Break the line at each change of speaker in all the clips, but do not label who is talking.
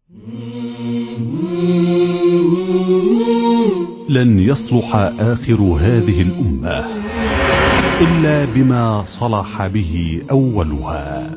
لن يصلح آخر هذه الأمة إلا بما صلح به أولها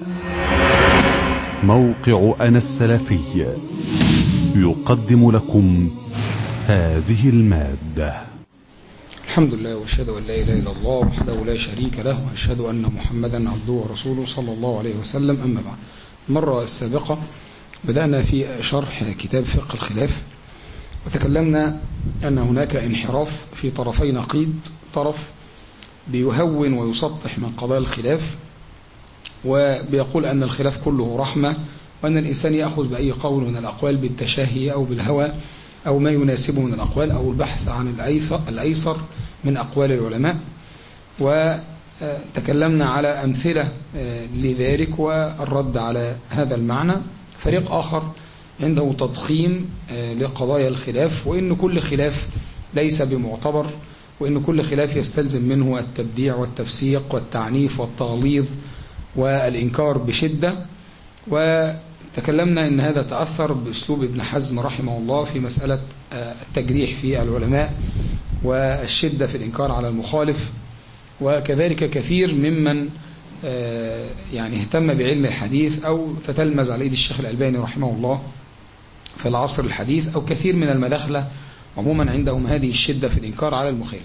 موقع أنا السلفي يقدم لكم هذه المادة
الحمد لله واشهد ان لا اله الا الله وحده لا شريك له واشهد ان محمدا عبده ورسوله صلى الله عليه وسلم اما بعد المره السابقه بدانا في شرح كتاب فقه الخلاف وتكلمنا ان هناك انحراف في طرفي نقيض طرف بيهون ويسطح من قضايا الخلاف وبيقول ان الخلاف كله رحمه وان الانسان ياخذ باي قول من الاقوال بالتشهي او بالهوى أو ما يناسبه من الأقوال أو البحث عن الأيسر من أقوال العلماء وتكلمنا على أمثلة لذلك والرد على هذا المعنى فريق آخر عنده تضخيم لقضايا الخلاف وإن كل خلاف ليس بمعتبر وإن كل خلاف يستلزم منه التبديع والتفسيق والتعنيف والتغليظ والإنكار بشدة و تكلمنا ان هذا تأثر بأسلوب ابن حزم رحمه الله في مسألة التجريح في العلماء والشدة في الإنكار على المخالف وكذلك كثير ممن يعني اهتم بعلم الحديث أو تتلمذ على يد الشيخ الألباني رحمه الله في العصر الحديث أو كثير من المداخلة عموما عندهم هذه الشدة في الإنكار على المخالف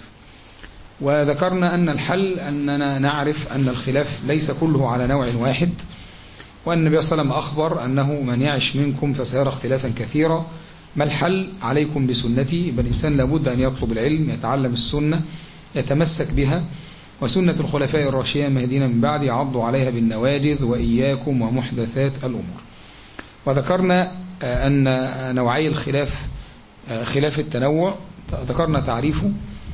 وذكرنا أن الحل أننا نعرف أن الخلاف ليس كله على نوع واحد وأن النبي صلى الله عليه وسلم أخبر أنه من يعش منكم فسيرى اختلافا كثيرا ما الحل عليكم بسنتي يبقى الإنسان لابد أن يطلب العلم يتعلم السنة يتمسك بها وسنة الخلفاء الراشدين المهديين من بعد يعضوا عليها بالنواجذ وإياكم ومحدثات الأمور وذكرنا أن نوعي الخلاف خلاف التنوع ذكرنا تعريفه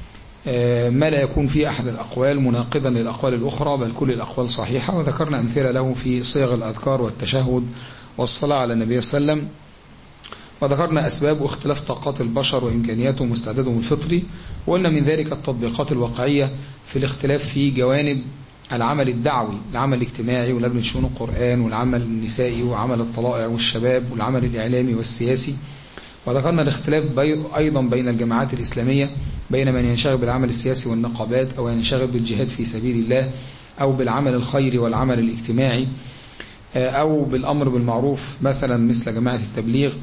ما لا يكون في أحد الأقوال مناقضا للأقوال الأخرى بل كل الأقوال صحيحة وذكرنا أمثلة له في صيغ الأذكار والتشهد والصلاة على النبي صلى الله عليه وسلم وذكرنا أسباب واختلاف طاقات البشر وإمكانياتهم واستعدادهم الفطري وقلنا من ذلك التطبيقات الواقعية في الاختلاف في جوانب العمل الدعوي العمل الاجتماعي ولجنة شؤون القرآن والعمل النسائي وعمل الطلائع والشباب والعمل الإعلامي والسياسي وذكرنا الاختلاف أيضا بين الجماعات الإسلامية بين من ينشغل بالعمل السياسي والنقابات أو ينشغل بالجهاد في سبيل الله أو بالعمل الخيري والعمل الاجتماعي أو بالأمر بالمعروف مثلا مثل جماعة التبليغ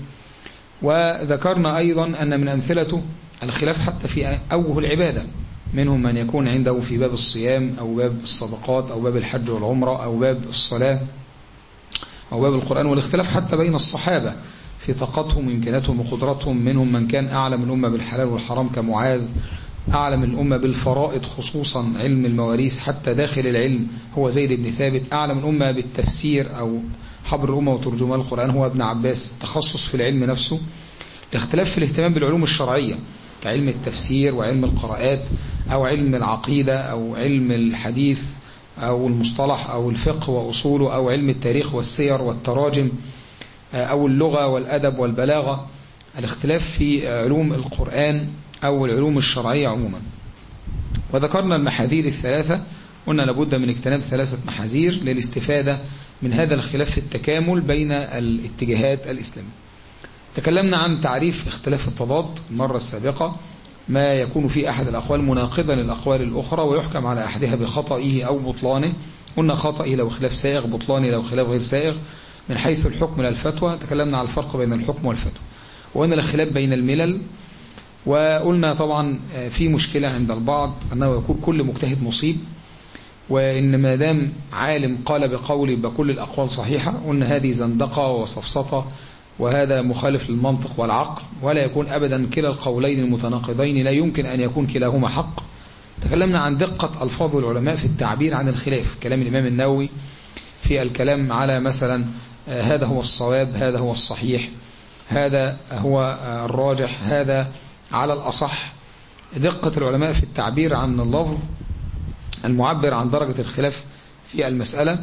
وذكرنا أيضا أن من أمثلته الخلاف حتى في أوجه العبادة منهم من يكون عنده في باب الصيام أو باب الصدقات أو باب الحج والعمرة أو باب الصلاة أو باب القرآن والاختلاف حتى بين الصحابة في طاقتهم وإمكاناتهم وقدراتهم منهم من كان أعلم الأمة بالحلال والحرام كمعاذ أعلم الأمة بالفرائض خصوصا علم المواريث حتى داخل العلم هو زيد بن ثابت أعلم الأمة بالتفسير أو حبر الأمة وترجمان القرآن هو ابن عباس تخصص في العلم نفسه الاختلاف في الاهتمام بالعلوم الشرعية كعلم التفسير وعلم القراءات أو علم العقيدة أو علم الحديث أو المصطلح أو الفقه وأصوله أو علم التاريخ والسير والتراجم أو اللغة والأدب والبلاغة الاختلاف في علوم القرآن أو العلوم الشرعية عموما وذكرنا المحاذير الثلاثة قلنا لابد من اجتناب ثلاثة محاذير للاستفادة من هذا الخلاف في التكامل بين الاتجاهات الإسلامية تكلمنا عن تعريف اختلاف التضاد المرة السابقة ما يكون في أحد الأقوال مناقضا للأقوال الأخرى ويحكم على أحدها بخطئه أو بطلانه قلنا خطئه لو خلاف سائغ بطلانه لو خلاف غير سائغ من حيث الحكم للفتوى تكلمنا على الفرق بين الحكم والفتوى وأن الخلاف بين الملل وقلنا طبعا في مشكلة عند البعض أنه يكون كل مجتهد مصيب وإن ما دام عالم قال بقول يبقى كل الأقوال صحيحة قلنا هذه زندقة وصفصطة وهذا مخالف للمنطق والعقل ولا يكون أبدا كلا القولين المتناقضين لا يمكن أن يكون كلاهما حق تكلمنا عن دقة ألفاظ العلماء في التعبير عن الخلاف كلام الإمام النووي في الكلام على مثلا هذا هو الصواب هذا هو الصحيح هذا هو الراجح هذا على الأصح دقة العلماء في التعبير عن اللفظ المعبر عن درجة الخلاف في المسألة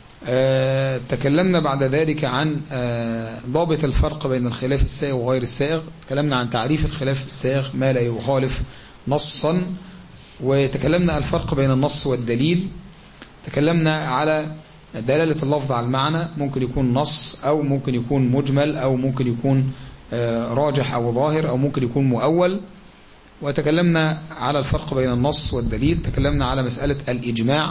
تكلمنا بعد ذلك عن ضابط الفرق بين الخلاف السائغ وغير السائغ تكلمنا عن تعريف الخلاف السائغ ما لا يخالف نصا وتكلمنا الفرق بين النص والدليل تكلمنا على دلالة اللفظ على المعنى ممكن يكون نص أو ممكن يكون مجمل أو ممكن يكون راجح أو ظاهر أو ممكن يكون مؤول وتكلمنا على الفرق بين النص والدليل تكلمنا على مسألة الإجماع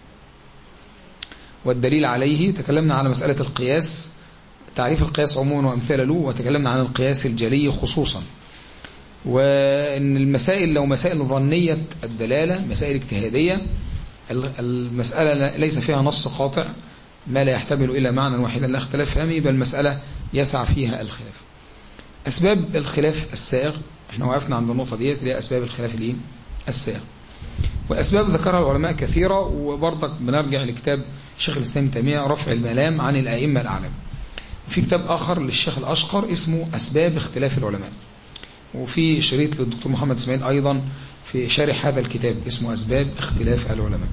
والدليل عليه تكلمنا على مسألة القياس تعريف القياس عموما وأمثلة له وتكلمنا عن القياس الجلي خصوصا وأن المسائل لو مسائل ظنية الدلالة مسائل اجتهادية المسألة ليس فيها نص قاطع ما لا يحتمل إلى معنى واحدا لا اختلاف فهمي بل المسألة يسع فيها الخلاف أسباب الخلاف السائغ احنا وقفنا عند النقطة ديت اللي هي أسباب الخلاف الايه السائغ والأسباب ذكرها العلماء كثيرة وبرضك بنرجع لكتاب شيخ الإسلام تيمية رفع الملام عن الأئمة الأعلام وفي كتاب آخر للشيخ الأشقر اسمه أسباب اختلاف العلماء وفي شريط للدكتور محمد اسماعيل أيضا في شارح هذا الكتاب اسمه أسباب اختلاف العلماء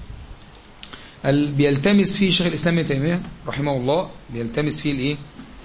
بيلتمس فيه شيخ الإسلام ابن تيمية رحمه الله بيلتمس فيه الايه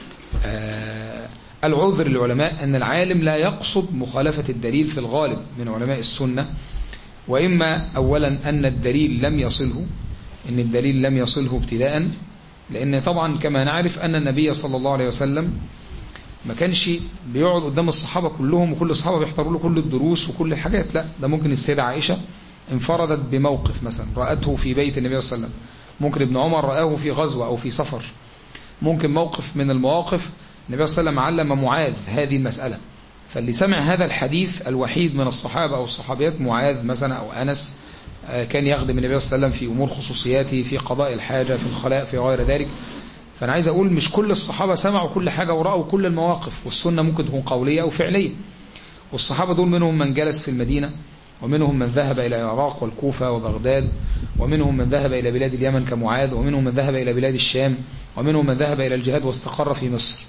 آه العذر للعلماء أن العالم لا يقصد مخالفة الدليل في الغالب من علماء السنة وإما أولا أن الدليل لم يصله إن الدليل لم يصله ابتداء لأن طبعا كما نعرف أن النبي صلى الله عليه وسلم ما كانش بيقعد قدام الصحابة كلهم وكل الصحابة بيحضروا له كل الدروس وكل الحاجات لا ده ممكن السيدة عائشة انفردت بموقف مثلا رأته في بيت النبي صلى الله عليه وسلم ممكن ابن عمر رآه في غزوة أو في سفر ممكن موقف من المواقف النبي صلى الله عليه وسلم علم معاذ هذه المسألة فاللي سمع هذا الحديث الوحيد من الصحابة أو الصحابيات معاذ مثلا أو أنس كان يخدم النبي صلى الله عليه وسلم في أمور خصوصياته في قضاء الحاجة في الخلاء في غير ذلك فأنا عايز أقول مش كل الصحابة سمعوا كل حاجة ورأوا كل المواقف والسنة ممكن تكون قولية أو فعلية والصحابة دول منهم من جلس في المدينة ومنهم من ذهب إلى العراق والكوفة وبغداد ومنهم من ذهب إلى بلاد اليمن كمعاذ ومنهم من ذهب إلى بلاد الشام ومنهم من ذهب إلى الجهاد واستقر في مصر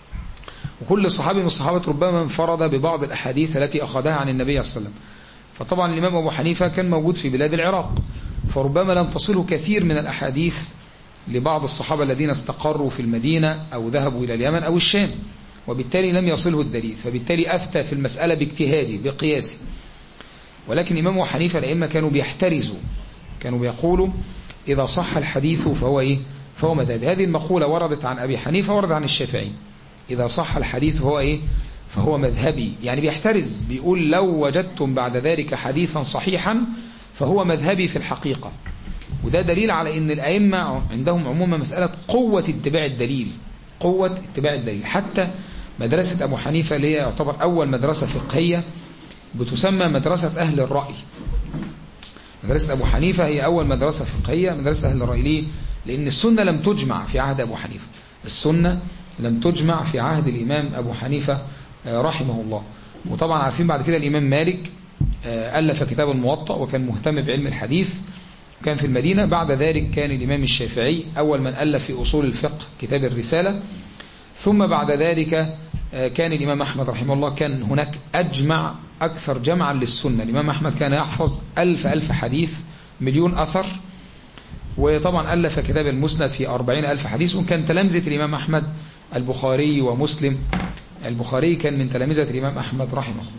وكل صحابي من الصحابة ربما انفرد ببعض الأحاديث التي أخذها عن النبي صلى الله عليه وسلم فطبعا الإمام أبو حنيفة كان موجود في بلاد العراق فربما لم تصله كثير من الأحاديث لبعض الصحابة الذين استقروا في المدينة أو ذهبوا إلى اليمن أو الشام وبالتالي لم يصله الدليل فبالتالي أفتى في المسألة باجتهادي بقياسي ولكن الإمام أبو حنيفة الأئمة كانوا بيحترزوا كانوا بيقولوا إذا صح الحديث فهو إيه فهو مذهب هذه المقولة وردت عن أبي حنيفة وردت عن الشافعي إذا صح الحديث فهو إيه فهو مذهبي يعني بيحترز بيقول لو وجدتم بعد ذلك حديثا صحيحا فهو مذهبي في الحقيقة وده دليل على ان الأئمة عندهم عموما مسألة قوة اتباع الدليل قوة اتباع الدليل حتى مدرسة أبو حنيفة اللي هي يعتبر أول مدرسة فقهية بتسمى مدرسة أهل الرأي مدرسة أبو حنيفة هي أول مدرسة فقهية مدرسة أهل الرأي ليه؟ لأن السنة لم تجمع في عهد أبو حنيفة السنة لم تجمع في عهد الإمام أبو حنيفة رحمه الله وطبعا عارفين بعد كده الإمام مالك ألف كتاب الموطأ وكان مهتم بعلم الحديث كان في المدينة بعد ذلك كان الإمام الشافعي أول من ألف في أصول الفقه كتاب الرسالة ثم بعد ذلك كان الإمام أحمد رحمه الله كان هناك أجمع أكثر جمعا للسنة الإمام أحمد كان يحفظ ألف ألف حديث مليون أثر وطبعا ألف كتاب المسند في أربعين ألف حديث وكان تلامذة الإمام أحمد البخاري ومسلم البخاري كان من تلامذة الإمام أحمد رحمه الله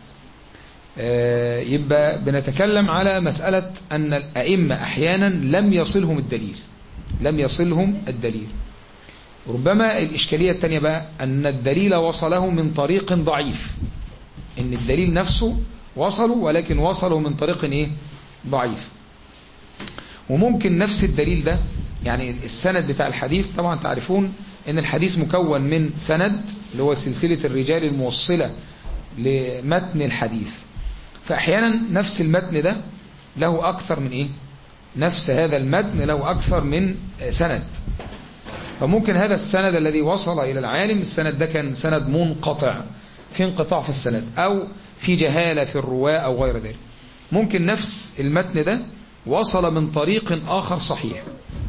يبقى بنتكلم على مسألة أن الأئمة أحيانا لم يصلهم الدليل لم يصلهم الدليل ربما الإشكالية الثانية بقى أن الدليل وصله من طريق ضعيف إن الدليل نفسه وصلوا ولكن وصلوا من طريق إيه؟ ضعيف وممكن نفس الدليل ده يعني السند بتاع الحديث طبعا تعرفون ان الحديث مكون من سند اللي هو سلسلة الرجال الموصلة لمتن الحديث فأحيانا نفس المتن ده له أكثر من إيه نفس هذا المتن له أكثر من سند فممكن هذا السند الذي وصل إلى العالم السند ده كان سند منقطع في انقطاع في السند أو في جهالة في الرواة أو غير ذلك ممكن نفس المتن ده وصل من طريق آخر صحيح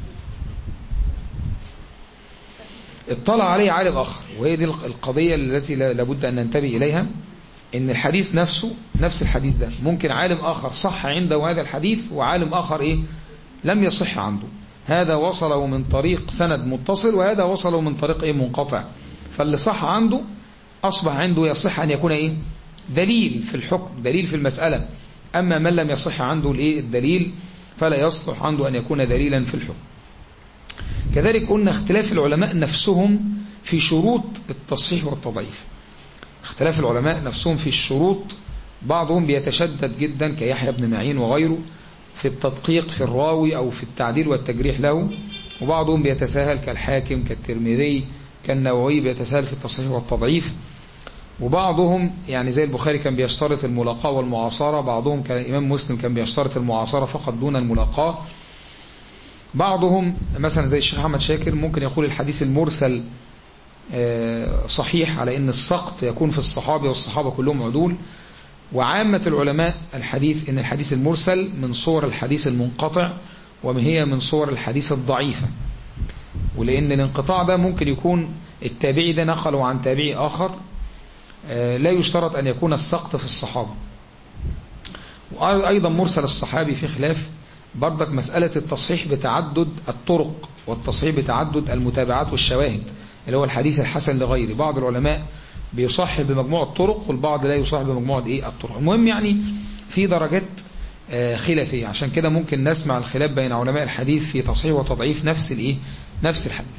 اطلع عليه عالم آخر وهي دي القضية التي لابد أن ننتبه إليها ان الحديث نفسه نفس الحديث ده ممكن عالم آخر صح عنده هذا الحديث وعالم آخر إيه لم يصح عنده هذا وصله من طريق سند متصل وهذا وصله من طريق إيه منقطع فاللي صح عنده أصبح عنده يصح أن يكون إيه دليل في الحكم دليل في المسألة أما من لم يصح عنده الإيه الدليل فلا يصلح عنده أن يكون دليلا في الحكم كذلك قلنا اختلاف العلماء نفسهم في شروط التصحيح والتضعيف اختلاف العلماء نفسهم في الشروط بعضهم بيتشدد جدا كيحيى بن معين وغيره في التدقيق في الراوي أو في التعديل والتجريح له وبعضهم بيتساهل كالحاكم كالترمذي كالنووي بيتساهل في التصحيح والتضعيف وبعضهم يعني زي البخاري كان بيشترط الملاقاة والمعاصرة بعضهم كان الإمام مسلم كان بيشترط المعاصرة فقط دون الملاقاة بعضهم مثلا زي الشيخ أحمد شاكر ممكن يقول الحديث المرسل صحيح على أن السقط يكون في الصحابة والصحابة كلهم عدول وعامة العلماء الحديث أن الحديث المرسل من صور الحديث المنقطع وهي من صور الحديث الضعيفة ولأن الانقطاع ده ممكن يكون التابعي ده نقله عن تابعي آخر لا يشترط أن يكون السقط في الصحابة وأيضا مرسل الصحابي في خلاف بردك مسألة التصحيح بتعدد الطرق والتصحيح بتعدد المتابعات والشواهد اللي هو الحديث الحسن لغيره بعض العلماء بيصحح بمجموع الطرق والبعض لا يصحح بمجموعة إيه الطرق المهم يعني في درجات خلافية عشان كده ممكن نسمع الخلاف بين علماء الحديث في تصحيح وتضعيف نفس الإيه نفس الحديث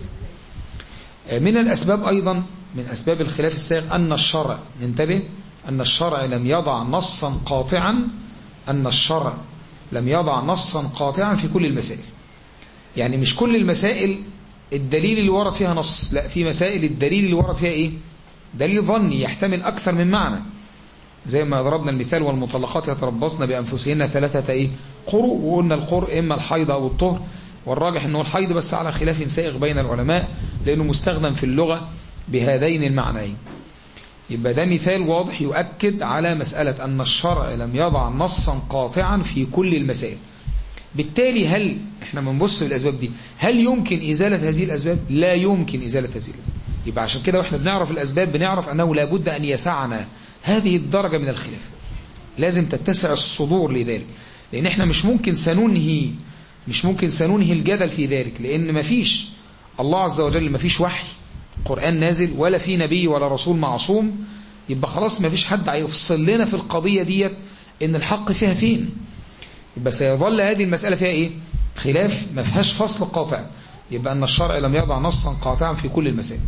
من الأسباب أيضا من أسباب الخلاف السائغ أن الشرع ننتبه أن الشرع لم يضع نصا قاطعا أن الشرع لم يضع نصا قاطعا في كل المسائل يعني مش كل المسائل الدليل اللي ورد فيها نص لا في مسائل الدليل اللي ورد فيها إيه دليل ظني يحتمل أكثر من معنى زي ما ضربنا المثال والمطلقات يتربصن بأنفسهن ثلاثة إيه قروء وقلنا القرء إما الحيض أو الطهر والراجح أنه الحيض بس على خلاف سائغ بين العلماء لأنه مستخدم في اللغة بهذين المعنيين يبقى ده مثال واضح يؤكد على مسألة أن الشرع لم يضع نصا قاطعا في كل المسائل بالتالي هل احنا بنبص للأسباب دي هل يمكن إزالة هذه الأسباب لا يمكن إزالة هذه الأسباب يبقى عشان كده واحنا بنعرف الأسباب بنعرف أنه لابد أن يسعنا هذه الدرجة من الخلاف لازم تتسع الصدور لذلك لأن احنا مش ممكن سننهي مش ممكن سننهي الجدل في ذلك لأن مفيش الله عز وجل مفيش وحي قرآن نازل ولا في نبي ولا رسول معصوم يبقى خلاص مفيش حد هيفصل لنا في القضية ديت ان الحق فيها فين يبقى سيظل هذه المسألة فيها ايه خلاف ما فيهاش فصل قاطع يبقى ان الشرع لم يضع نصا قاطعا في كل المسائل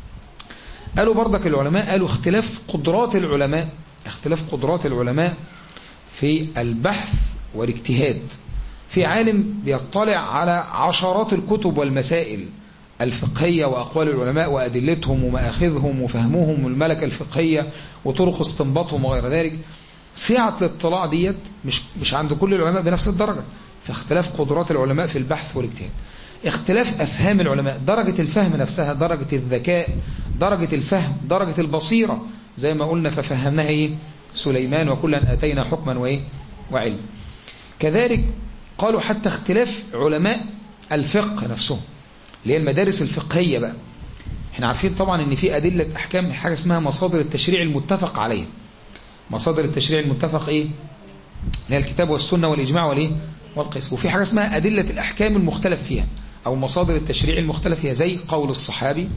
قالوا برضك العلماء قالوا اختلاف قدرات العلماء اختلاف قدرات العلماء في البحث والاجتهاد في عالم بيطلع على عشرات الكتب والمسائل الفقهية وأقوال العلماء وأدلتهم ومآخذهم وفهمهم والملكة الفقهية وطرق استنباطهم وغير ذلك سعة الاطلاع ديت مش, مش عند كل العلماء بنفس الدرجة فاختلاف قدرات العلماء في البحث والاجتهاد اختلاف أفهام العلماء درجة الفهم نفسها درجة الذكاء درجة الفهم درجة البصيرة زي ما قلنا ففهمناها إيه سليمان وكلا أتينا حكما وإيه وعلم كذلك قالوا حتى اختلاف علماء الفقه نفسهم اللي هي المدارس الفقهية بقى احنا عارفين طبعا ان في أدلة أحكام حاجة اسمها مصادر التشريع المتفق عليها مصادر التشريع المتفق ايه هي الكتاب والسنة والإجماع والايه والقياس وفي حاجة اسمها أدلة الأحكام المختلف فيها أو مصادر التشريع المختلف فيها زي قول الصحابي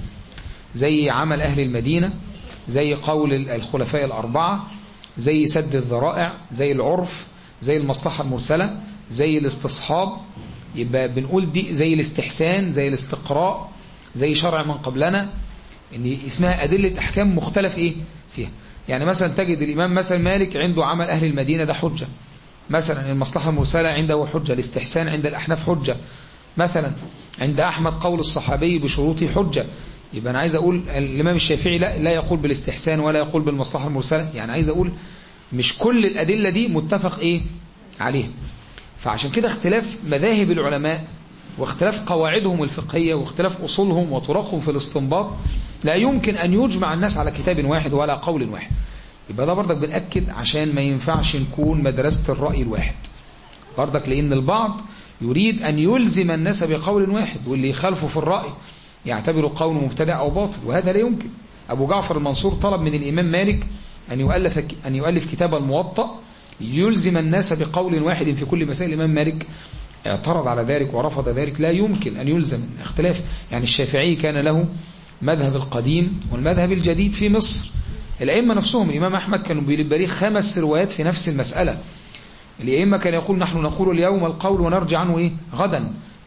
زي عمل أهل المدينة زي قول الخلفاء الأربعة زي سد الذرائع زي العرف زي المصلحة المرسلة زي الاستصحاب يبقى بنقول دي زي الاستحسان زي الاستقراء زي شرع من قبلنا ان اسمها أدلة أحكام مختلف إيه فيها يعني مثلا تجد الإمام مثلا مالك عنده عمل أهل المدينة ده حجة مثلا المصلحة المرسلة عنده حجة الاستحسان عند الأحناف حجة مثلا عند أحمد قول الصحابي بشروطه حجة يبقى أنا عايز أقول الإمام الشافعي لا, لا يقول بالاستحسان ولا يقول بالمصلحة المرسلة يعني عايز أقول مش كل الأدلة دي متفق إيه عليها فعشان كده اختلاف مذاهب العلماء واختلاف قواعدهم الفقهية واختلاف أصولهم وطرقهم في الاستنباط لا يمكن أن يجمع الناس على كتاب واحد ولا قول واحد يبقى ده برضك بنأكد عشان ما ينفعش نكون مدرسة الرأي الواحد برضك لأن البعض يريد أن يلزم الناس بقول واحد واللي يخالفه في الرأي يعتبر قول مبتدع أو باطل وهذا لا يمكن أبو جعفر المنصور طلب من الإمام مالك أن يؤلف, أن يؤلف كتاب الموطأ يلزم الناس بقول واحد في كل مسائل الإمام مالك اعترض على ذلك ورفض ذلك لا يمكن أن يلزم اختلاف يعني الشافعي كان له مذهب القديم والمذهب الجديد في مصر الأئمة نفسهم الإمام أحمد كانوا بيبريه خمس روايات في نفس المسألة الأئمة كان يقول نحن نقول اليوم القول ونرجع عنه إيه غدا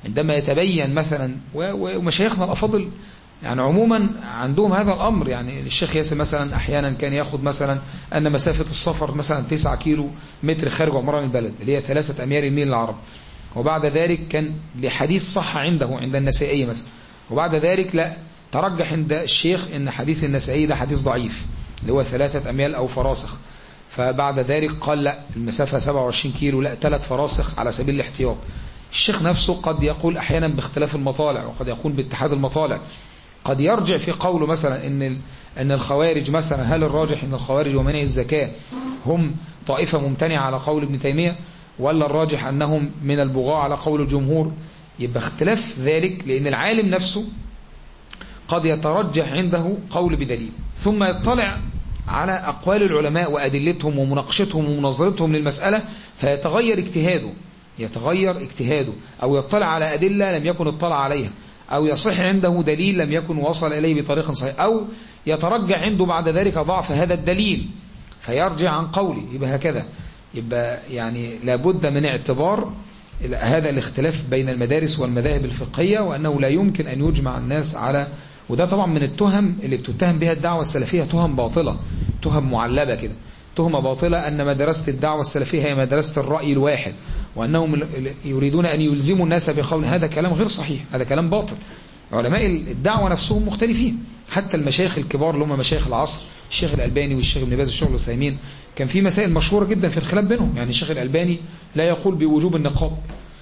عندما يتبين مثلا ومشايخنا الأفاضل يعني عموما عندهم هذا الأمر يعني الشيخ ياسر مثلا أحيانا كان ياخد مثلا أن مسافة السفر مثلا 9 كيلو متر خارج عمران البلد اللي هي ثلاثة أميال النيل العربي وبعد ذلك كان لحديث صح عنده عند النسائية مثلا وبعد ذلك لا ترجح عند الشيخ ان حديث النسائي ده حديث ضعيف اللي هو ثلاثة أميال أو فراسخ فبعد ذلك قال لا المسافة 27 كيلو لا ثلاث فراسخ على سبيل الاحتياط الشيخ نفسه قد يقول أحيانا باختلاف المطالع وقد يقول باتحاد المطالع قد يرجع في قوله مثلا ان ان الخوارج مثلا هل الراجح ان الخوارج ومنع الزكاة هم طائفة ممتنعة على قول ابن تيمية ولا الراجح أنهم من البغاء على قول الجمهور يبقى اختلاف ذلك لأن العالم نفسه قد يترجح عنده قول بدليل ثم يطلع على أقوال العلماء وأدلتهم ومناقشتهم ومناظرتهم للمسألة فيتغير اجتهاده يتغير اجتهاده أو يطلع على أدلة لم يكن اطلع عليها أو يصح عنده دليل لم يكن وصل إليه بطريق صحيح أو يترجع عنده بعد ذلك ضعف هذا الدليل فيرجع عن قوله يبقى هكذا يبقى يعني لابد من اعتبار هذا الاختلاف بين المدارس والمذاهب الفقهية وأنه لا يمكن أن يجمع الناس على وده طبعا من التهم اللي بتتهم بها الدعوة السلفية تهم باطلة تهم معلبة كده تهمة باطلة أن مدرسة الدعوة السلفية هي مدرسة الرأي الواحد وأنهم يريدون أن يلزموا الناس بقول هذا كلام غير صحيح هذا كلام باطل علماء الدعوة نفسهم مختلفين حتى المشايخ الكبار اللي هم مشايخ العصر الشيخ الألباني والشيخ ابن باز والشيخ العثيمين كان في مسائل مشهورة جدا في الخلاف بينهم يعني الشيخ الألباني لا يقول بوجوب النقاب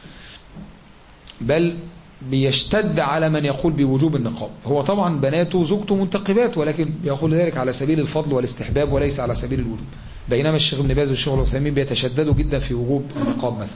بل بيشتد على من يقول بوجوب النقاب هو طبعا بناته زوجته منتقبات ولكن يقول ذلك على سبيل الفضل والاستحباب وليس على سبيل الوجوب بينما الشيخ ابن باز والشيخ العثيمين بيتشددوا جدا في وجوب النقاب مثلا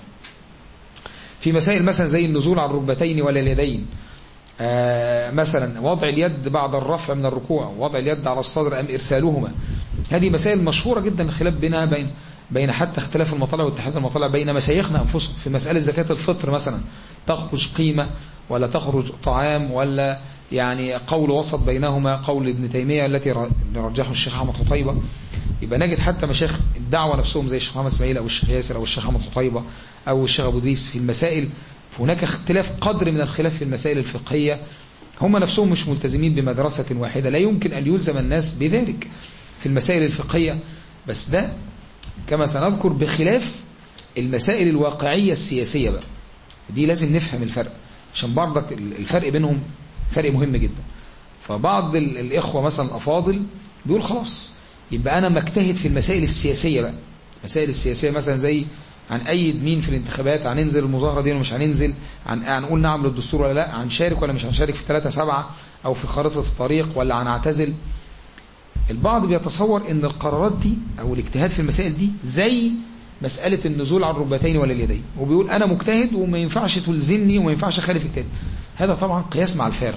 في مسائل مثلا زي النزول على الركبتين ولا اليدين آه مثلا وضع اليد بعد الرفع من الركوع وضع اليد على الصدر أم إرسالهما هذه مسائل مشهورة جدا الخلاف بينها بين بين حتى اختلاف المطالع واتحاد المطالع بين مشايخنا أنفسهم في مسألة زكاة الفطر مثلا تخرج قيمة ولا تخرج طعام ولا يعني قول وسط بينهما قول ابن تيمية التي رجحه الشيخ أحمد حطيبة يبقى نجد حتى مشايخ الدعوة نفسهم زي الشيخ محمد اسماعيل أو الشيخ ياسر أو الشيخ أحمد حطيبة أو الشيخ أبو ديس في المسائل هناك اختلاف قدر من الخلاف في المسائل الفقهية هم نفسهم مش ملتزمين بمدرسة واحدة لا يمكن أن يلزم الناس بذلك في المسائل الفقهية بس ده كما سنذكر بخلاف المسائل الواقعية السياسية بقى دي لازم نفهم الفرق عشان برضك الفرق بينهم فرق مهم جدا فبعض الإخوة مثلا الأفاضل بيقول خلاص يبقى أنا مجتهد في المسائل السياسية بقى المسائل السياسية مثلا زي عن أي مين في الانتخابات هننزل المظاهرة دي ولا مش هننزل عن هنقول نعم للدستور ولا لا هنشارك ولا مش هنشارك في 3 7 أو في خارطة الطريق ولا هنعتزل البعض بيتصور ان القرارات دي او الاجتهاد في المسائل دي زي مسألة النزول على الركبتين ولا اليدين وبيقول انا مجتهد وما ينفعش تلزمني وما ينفعش اخالف اجتهاد هذا طبعا قياس مع الفارق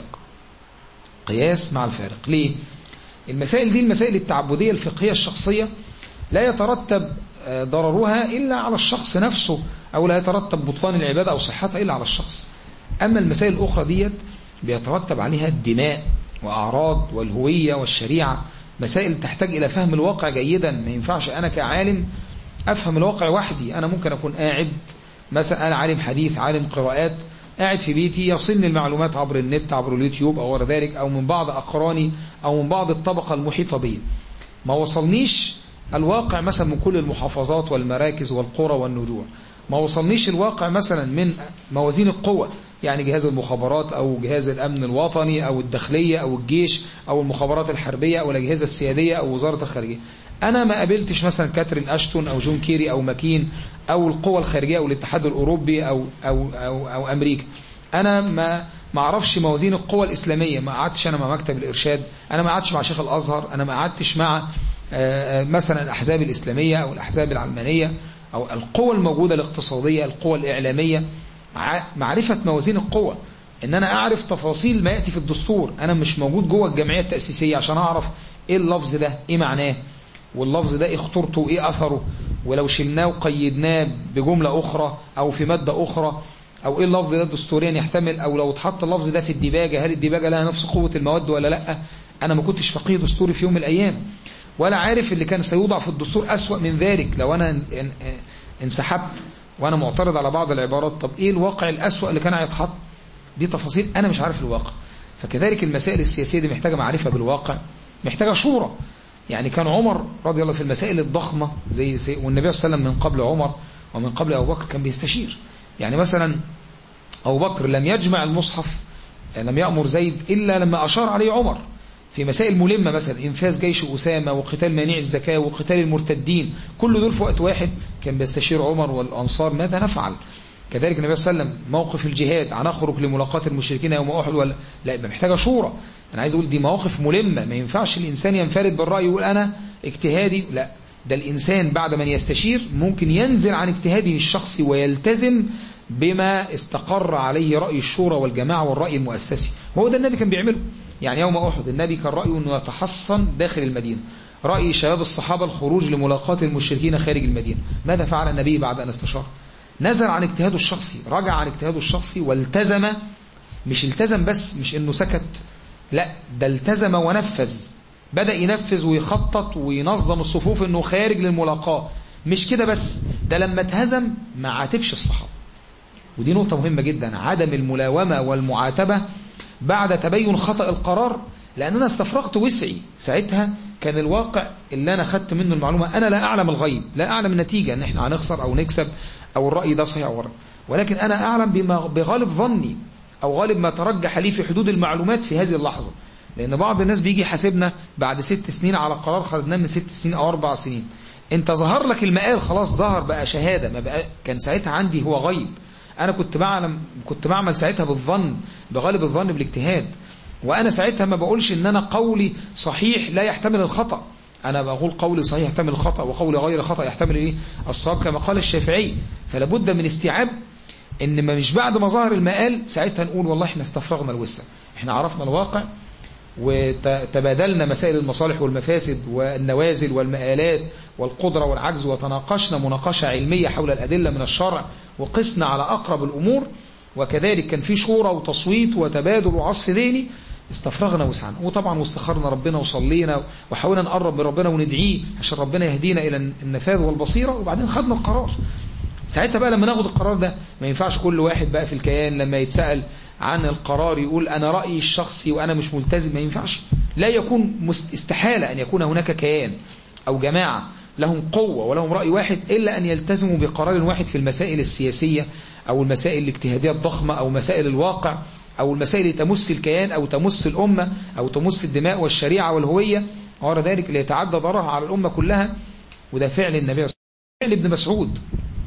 قياس مع الفارق ليه المسائل دي المسائل التعبدية الفقهية الشخصية لا يترتب ضررها إلا على الشخص نفسه أو لا يترتب بطلان العبادة أو صحتها إلا على الشخص أما المسائل الأخرى ديت بيترتب عليها الدماء وأعراض والهوية والشريعة مسائل تحتاج إلى فهم الواقع جيدا ما ينفعش أنا كعالم أفهم الواقع وحدي أنا ممكن أكون قاعد مثلا أنا عالم حديث عالم قراءات قاعد في بيتي يصلني المعلومات عبر النت عبر اليوتيوب أو غير ذلك أو من بعض أقراني أو من بعض الطبقة المحيطة بي ما وصلنيش الواقع مثلا من كل المحافظات والمراكز والقرى والنجوع ما وصلنيش الواقع مثلا من موازين القوة يعني جهاز المخابرات أو جهاز الأمن الوطني أو الداخلية أو الجيش أو المخابرات الحربية أو الأجهزة السيادية أو وزارة الخارجية أنا ما قابلتش مثلا كاترين أشتون أو جون كيري أو ماكين أو القوى الخارجية أو الاتحاد الأوروبي أو, أو, أو, أو أمريكا أنا ما ما اعرفش موازين القوى الإسلامية ما قعدتش أنا مع مكتب الإرشاد أنا ما قعدتش مع شيخ الأزهر أنا ما قعدتش مع مثلا الأحزاب الإسلامية أو الأحزاب العلمانية أو القوى الموجودة الاقتصادية القوى الإعلامية معرفة موازين القوى ان انا اعرف تفاصيل ما يأتي في الدستور انا مش موجود جوه الجمعية التأسيسية عشان اعرف ايه اللفظ ده ايه معناه واللفظ ده ايه خطورته وايه اثره ولو شلناه وقيدناه بجملة اخرى او في مادة اخرى او ايه اللفظ ده دستوريا يحتمل او لو اتحط اللفظ ده في الديباجة هل الديباجة لها نفس قوة المواد ولا لا انا ما كنتش فقيه دستوري في يوم من الايام ولا عارف اللي كان سيوضع في الدستور اسوأ من ذلك لو انا انسحبت وأنا معترض على بعض العبارات طب إيه الواقع الأسوأ اللي كان هيتحط دي تفاصيل أنا مش عارف الواقع فكذلك المسائل السياسية دي محتاجة معرفة بالواقع محتاجة شورى يعني كان عمر رضي الله في المسائل الضخمة زي, زي والنبي صلى الله عليه وسلم من قبل عمر ومن قبل أبو بكر كان بيستشير يعني مثلا أبو بكر لم يجمع المصحف لم يأمر زيد إلا لما أشار عليه عمر في مسائل ملمة مثلا إنفاذ جيش أسامة وقتال مانع الزكاة وقتال المرتدين كل دول في وقت واحد كان بيستشير عمر والأنصار ماذا نفعل كذلك النبي صلى الله عليه وسلم موقف الجهاد هنخرج لملاقاة المشركين يوم أحد ولا لا يبقى محتاجة شورى أنا عايز أقول دي مواقف ملمة ما ينفعش الإنسان ينفرد بالرأي ويقول أنا اجتهادي لا ده الإنسان بعد من يستشير ممكن ينزل عن اجتهاده الشخصي ويلتزم بما استقر عليه رأي الشورى والجماعة والرأي المؤسسي هو ده النبي كان بيعمله يعني يوم أحد النبي كان رأيه أنه يتحصن داخل المدينة رأي شباب الصحابة الخروج لملاقاة المشركين خارج المدينة ماذا فعل النبي بعد أن استشار نزل عن اجتهاده الشخصي رجع عن اجتهاده الشخصي والتزم مش التزم بس مش انه سكت لا ده التزم ونفذ بدأ ينفذ ويخطط وينظم الصفوف انه خارج للملاقاة مش كده بس ده لما اتهزم ما عاتبش الصحابة ودي نقطة مهمة جدا عدم الملاومة والمعاتبة بعد تبين خطأ القرار لأن أنا استفرغت وسعي ساعتها كان الواقع اللي أنا خدت منه المعلومة أنا لا أعلم الغيب لا أعلم النتيجة أن احنا هنخسر أو نكسب أو الرأي ده صحيح أو غلط ولكن أنا أعلم بما بغالب ظني أو غالب ما ترجح لي في حدود المعلومات في هذه اللحظة لأن بعض الناس بيجي يحاسبنا بعد ست سنين على قرار خدناه من ست سنين أو أربع سنين أنت ظهر لك المقال خلاص ظهر بقى شهادة ما بقى كان ساعتها عندي هو غيب أنا كنت بعلم كنت بعمل ساعتها بالظن بغالب الظن بالاجتهاد وأنا ساعتها ما بقولش إن أنا قولي صحيح لا يحتمل الخطأ أنا بقول قولي صحيح يحتمل الخطأ وقولي غير خطأ يحتمل إيه الصواب كما قال الشافعي فلا بد من استيعاب إن ما مش بعد ما ظهر المقال ساعتها نقول والله إحنا استفرغنا الوسع إحنا عرفنا الواقع وتبادلنا مسائل المصالح والمفاسد والنوازل والمآلات والقدرة والعجز وتناقشنا مناقشة علمية حول الأدلة من الشرع وقسنا على أقرب الأمور وكذلك كان في شورى وتصويت وتبادل وعصف ذهني استفرغنا وسعنا وطبعا واستخرنا ربنا وصلينا وحاولنا نقرب من ربنا وندعيه عشان ربنا يهدينا إلى النفاذ والبصيرة وبعدين خدنا القرار ساعتها بقى لما ناخد القرار ده ما ينفعش كل واحد بقى في الكيان لما يتسأل عن القرار يقول أنا رأيي الشخصي وأنا مش ملتزم ما ينفعش لا يكون استحالة أن يكون هناك كيان أو جماعة لهم قوة ولهم رأي واحد إلا أن يلتزموا بقرار واحد في المسائل السياسية أو المسائل الاجتهادية الضخمة أو مسائل الواقع أو المسائل اللي تمس الكيان أو تمس الأمة أو تمس الدماء والشريعة والهوية وغير ذلك اللي يتعدى ضررها على الأمة كلها وده فعل النبي صلى الله عليه وسلم فعل ابن مسعود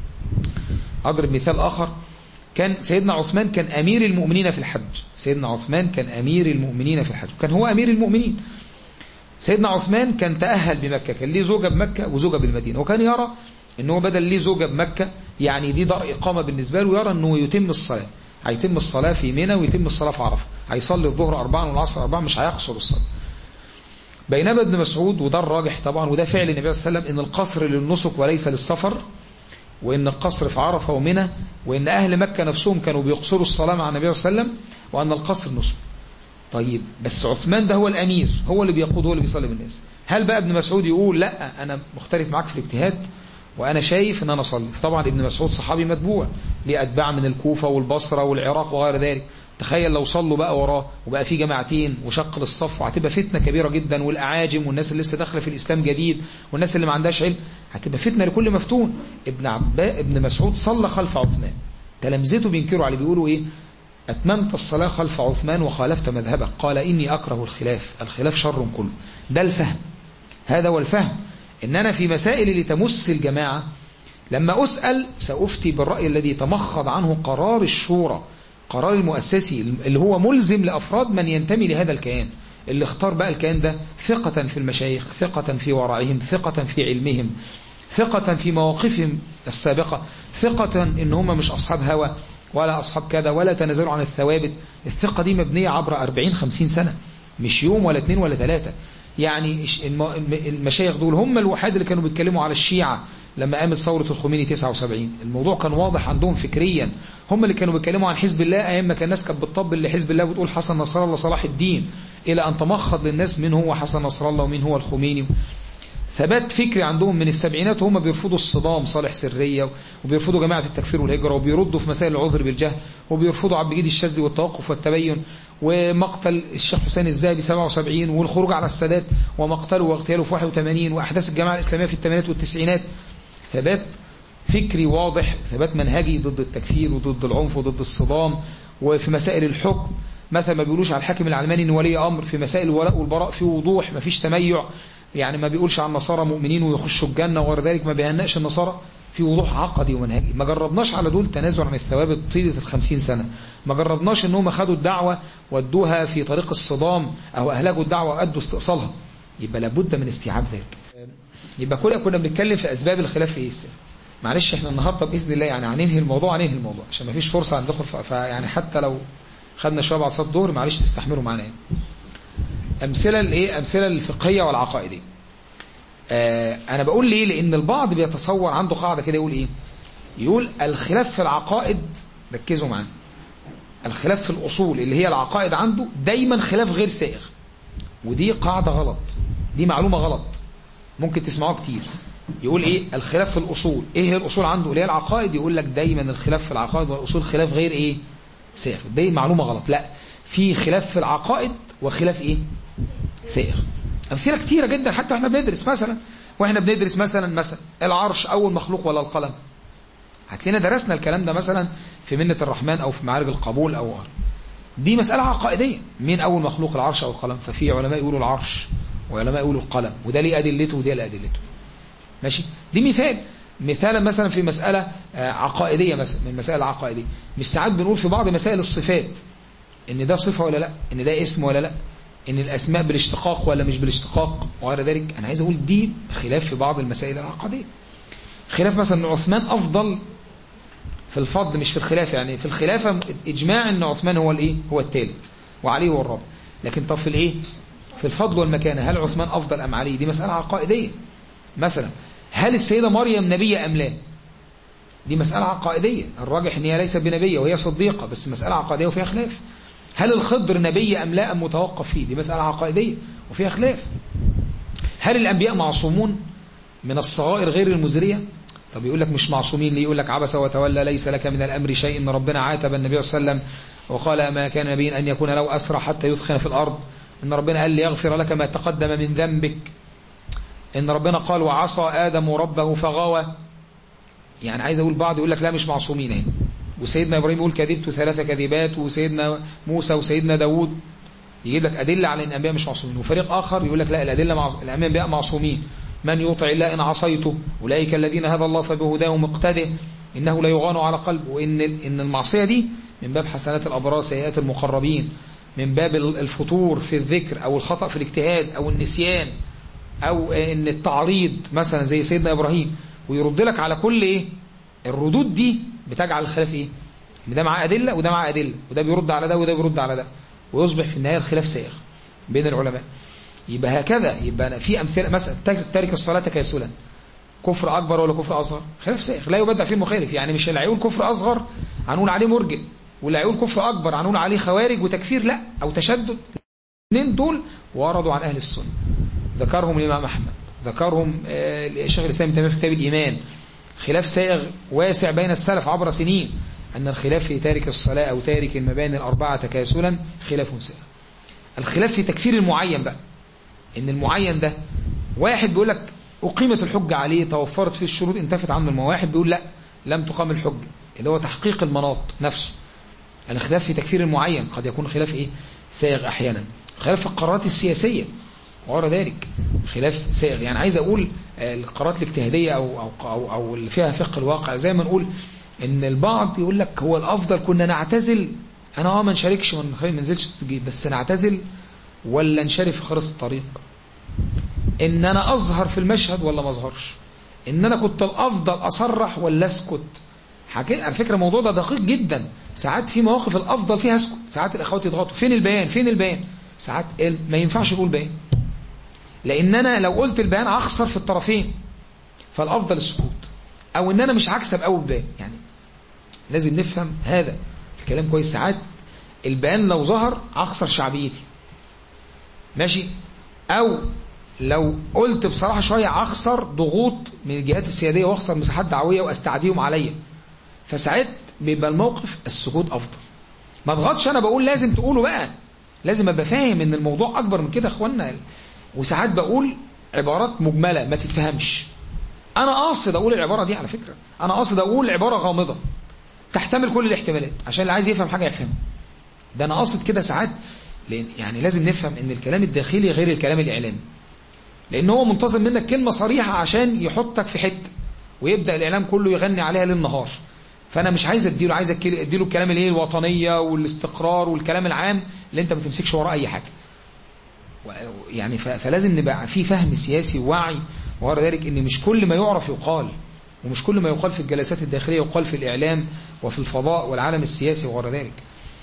أضرب مثال آخر كان سيدنا عثمان كان أمير المؤمنين في الحج سيدنا عثمان كان أمير المؤمنين في الحج كان هو أمير المؤمنين سيدنا عثمان كان تأهل بمكة كان ليه زوجة بمكة وزوجة بالمدينة وكان يرى أنه بدل ليه زوجة بمكة يعني دي دار إقامة بالنسبة له يرى أنه يتم الصلاة هيتم الصلاة في منى ويتم الصلاة في عرفة هيصلي الظهر أربعا والعصر أربعا مش هيقصر الصلاة بينما ابن مسعود وده الراجح طبعا وده فعل النبي صلى الله عليه وسلم أن القصر للنسك وليس للسفر وإن القصر في عرفة ومنى وإن أهل مكة نفسهم كانوا بيقصروا الصلاة مع النبي صلى الله عليه وسلم وأن القصر نسك طيب بس عثمان ده هو الأمير هو اللي بيقود هو اللي بيصلي بالناس هل بقى ابن مسعود يقول لا أنا مختلف معاك في الاجتهاد وأنا شايف أن أنا أصلي طبعا ابن مسعود صحابي متبوع ليه أتباع من الكوفة والبصرة والعراق وغير ذلك تخيل لو صلوا بقى وراه وبقى في جماعتين وشق للصف وهتبقى فتنة كبيرة جدا والأعاجم والناس اللي لسه داخله في الإسلام جديد والناس اللي ما عندهاش علم هتبقى فتنة لكل مفتون ابن عباء ابن مسعود صلى خلف عثمان تلامذته بينكروا عليه بيقولوا ايه أتممت الصلاة خلف عثمان وخالفت مذهبك قال إني أكره الخلاف الخلاف شر كله ده الفهم هذا هو الفهم إن أنا في مسائل اللي تمس الجماعة لما أسأل سأفتي بالرأي الذي تمخض عنه قرار الشورى قرار المؤسسي اللي هو ملزم لأفراد من ينتمي لهذا الكيان اللي اختار بقى الكيان ده ثقة في المشايخ ثقة في ورعهم ثقة في علمهم ثقة في مواقفهم السابقة ثقة ان هم مش أصحاب هوى ولا أصحاب كذا ولا تنازلوا عن الثوابت الثقة دي مبنية عبر 40-50 سنة مش يوم ولا اثنين ولا ثلاثة يعني المشايخ دول هم الوحيد اللي كانوا بيتكلموا على الشيعة لما قامت ثورة الخميني 79 الموضوع كان واضح عندهم فكريا هم اللي كانوا بيتكلموا عن حزب الله أيام ما كان الناس كانت بتطبل لحزب الله وتقول حسن نصر الله صلاح الدين إلى أن تمخض للناس من هو حسن نصر الله ومين هو الخميني ثبات فكري عندهم من السبعينات وهم بيرفضوا الصدام صالح سرية وبيرفضوا جماعة التكفير والهجرة وبيردوا في مسائل العذر بالجهل وبيرفضوا عبد الجيد الشاذلي والتوقف والتبين ومقتل الشيخ حسين الزاهدي 77 والخروج على السادات ومقتله واغتياله في 81 وأحداث الجماعة الإسلامية في الثمانينات والتسعينات ثبات فكري واضح ثبات منهجي ضد التكفير وضد العنف وضد الصدام وفي مسائل الحكم مثلا ما بيقولوش على الحاكم العلماني انه ولي امر في مسائل الولاء والبراء في وضوح ما فيش تميع يعني ما بيقولش عن النصارى مؤمنين ويخشوا الجنه وغير ذلك ما بيهنئش النصارى في وضوح عقدي ومنهجي ما جربناش على دول تنازل عن الثوابت طيله الخمسين سنه ما جربناش انهم خدوا الدعوه ودوها في طريق الصدام او اهلكوا الدعوه وادوا استئصالها يبقى لابد من استيعاب ذلك يبقى كلنا كنا بنتكلم في اسباب الخلاف في ايه معلش احنا النهارده باذن الله يعني هننهي الموضوع هننهي الموضوع عشان ما فيش فرصه ندخل فيعني حتى لو خدنا شويه بعد صلاه الظهر معلش تستحملوا معانا يعني. امثله الايه امثله الفقهيه والعقائديه آه انا بقول ليه لان البعض بيتصور عنده قاعده كده يقول ايه يقول الخلاف في العقائد ركزوا معانا الخلاف في الاصول اللي هي العقائد عنده دايما خلاف غير سائغ ودي قاعده غلط دي معلومه غلط ممكن تسمعوها كتير يقول ايه الخلاف في الاصول ايه هي الاصول عنده اللي هي العقائد يقول لك دايما الخلاف في العقائد والاصول خلاف غير ايه سائغ دي معلومه غلط لا في خلاف في العقائد وخلاف ايه سائغ امثله كتيره جدا حتى احنا بندرس مثلا واحنا بندرس مثلا مثلا العرش اول مخلوق ولا القلم هتلاقينا درسنا الكلام ده مثلا في منة الرحمن او في معارج القبول او غيره دي مسألة عقائدية مين أول مخلوق العرش أو القلم ففي علماء يقولوا العرش وعلماء يقولوا القلم وده ليه أدلته وده ليه أدلته ماشي دي مثال مثالا مثلا في مسألة عقائدية مثلا من المسائل العقائدية مش ساعات بنقول في بعض مسائل الصفات ان ده صفة ولا لا ان ده اسم ولا لا ان الاسماء بالاشتقاق ولا مش بالاشتقاق وغير ذلك انا عايز اقول دي خلاف في بعض المسائل العقائدية خلاف مثلا ان عثمان افضل في الفضل مش في الخلافة يعني في الخلافة اجماع ان عثمان هو الايه هو الثالث وعلي هو الرابع لكن طب في الايه في الفضل والمكانة هل عثمان افضل ام علي دي مسألة عقائدية مثلا هل السيدة مريم نبية أم لا دي مسألة عقائدية الراجح ان هي ليست بنبية وهي صديقة بس مسألة عقائدية وفيها خلاف هل الخضر نبي أم لا أم متوقف فيه دي مسألة عقائدية وفيها خلاف هل الأنبياء معصومون من الصغائر غير المزرية طب يقول لك مش معصومين ليه يقول لك عبس وتولى ليس لك من الأمر شيء إن ربنا عاتب النبي صلى الله عليه وسلم وقال ما كان نبي أن يكون له أسرى حتى يثخن في الأرض إن ربنا قال ليغفر لك ما تقدم من ذنبك إن ربنا قال وعصى آدم ربه فغوى يعني عايز أقول بعض يقول لك لا مش معصومين اهي وسيدنا إبراهيم يقول كذبت ثلاث كذبات وسيدنا موسى وسيدنا داود يجيب لك أدلة على أن الأنبياء مش معصومين وفريق آخر يقول لك لا الأدلة مع... الأنبياء معصومين من يطع الله إن عصيته أولئك الذين هدى الله فبهداه مقتده إنه لا يغان على قلب وإن إن المعصية دي من باب حسنات الأبرار سيئات المقربين من باب الفطور في الذكر أو الخطأ في الاجتهاد أو النسيان أو إن التعريض مثلا زي سيدنا إبراهيم ويرد لك على كل إيه الردود دي بتجعل الخلاف إيه ده معاه أدلة وده معاه أدلة وده بيرد على ده وده بيرد على ده ويصبح في النهاية الخلاف سائغ بين العلماء يبقى هكذا يبقى في أمثلة مثلا تارك الصلاة كيسولا كفر أكبر ولا كفر أصغر خلاف سائغ لا يبدع فيه المخالف يعني مش اللي هيقول كفر أصغر هنقول عليه مرجئ واللي هيقول كفر أكبر هنقول عليه خوارج وتكفير لا أو تشدد الاثنين دول وردوا عن أهل السنة ذكرهم الإمام أحمد ذكرهم الشيخ الإسلام تيمية في كتاب الإيمان خلاف سائغ واسع بين السلف عبر سنين أن الخلاف في تارك الصلاة أو تارك المباني الأربعة تكاسلا خلاف سائغ الخلاف في تكفير المعين بقى إن المعين ده واحد بيقول لك أقيمت الحجة عليه توفرت فيه الشروط انتفت عنه المواحد واحد بيقول لا لم تقام الحجة اللي هو تحقيق المناط نفسه الخلاف في تكفير المعين قد يكون خلاف إيه سائغ أحيانا خلاف في القرارات السياسية وغير ذلك خلاف سائغ يعني عايز أقول القرارات الاجتهادية أو, أو, أو, أو اللي فيها فقه الواقع زي ما نقول ان البعض يقول لك هو الافضل كنا نعتزل انا اه ما نشاركش ما ننزلش بس نعتزل ولا نشارك في خريطه الطريق ان انا اظهر في المشهد ولا ما اظهرش ان انا كنت الافضل اصرح ولا اسكت على فكره الموضوع ده دقيق جدا ساعات في مواقف الافضل فيها اسكت ساعات الاخوات يضغطوا فين البيان فين البيان ساعات ما ينفعش اقول بيان لان انا لو قلت البيان هخسر في الطرفين فالافضل السكوت او ان انا مش هكسب اول بيان يعني لازم نفهم هذا الكلام كويس ساعات البيان لو ظهر اخسر شعبيتي ماشي او لو قلت بصراحة شوية أخسر ضغوط من الجهات السيادية وأخسر مساحات دعوية وأستعديهم عليا فساعات بيبقى الموقف السكوت أفضل ما اضغطش أنا بقول لازم تقولوا بقى لازم أبقى فاهم إن الموضوع أكبر من كده يا إخوانا وساعات بقول عبارات مجملة ما تتفهمش أنا قاصد أقول العبارة دي على فكرة أنا قاصد أقول عبارة غامضة تحتمل كل الاحتمالات عشان اللي عايز يفهم حاجة يفهم ده أنا قاصد كده ساعات لأن يعني لازم نفهم إن الكلام الداخلي غير الكلام الإعلامي لأن هو منتظر منك كلمة صريحة عشان يحطك في حتة ويبدأ الإعلام كله يغني عليها للنهار فأنا مش عايز أديله عايز أديله الكلام اللي هي الوطنية والاستقرار والكلام العام اللي أنت ما تمسكش وراه أي حاجة يعني فلازم نبقى في فهم سياسي ووعي وغير ذلك ان مش كل ما يعرف يقال ومش كل ما يقال في الجلسات الداخلية يقال في الإعلام وفي الفضاء والعالم السياسي وغير ذلك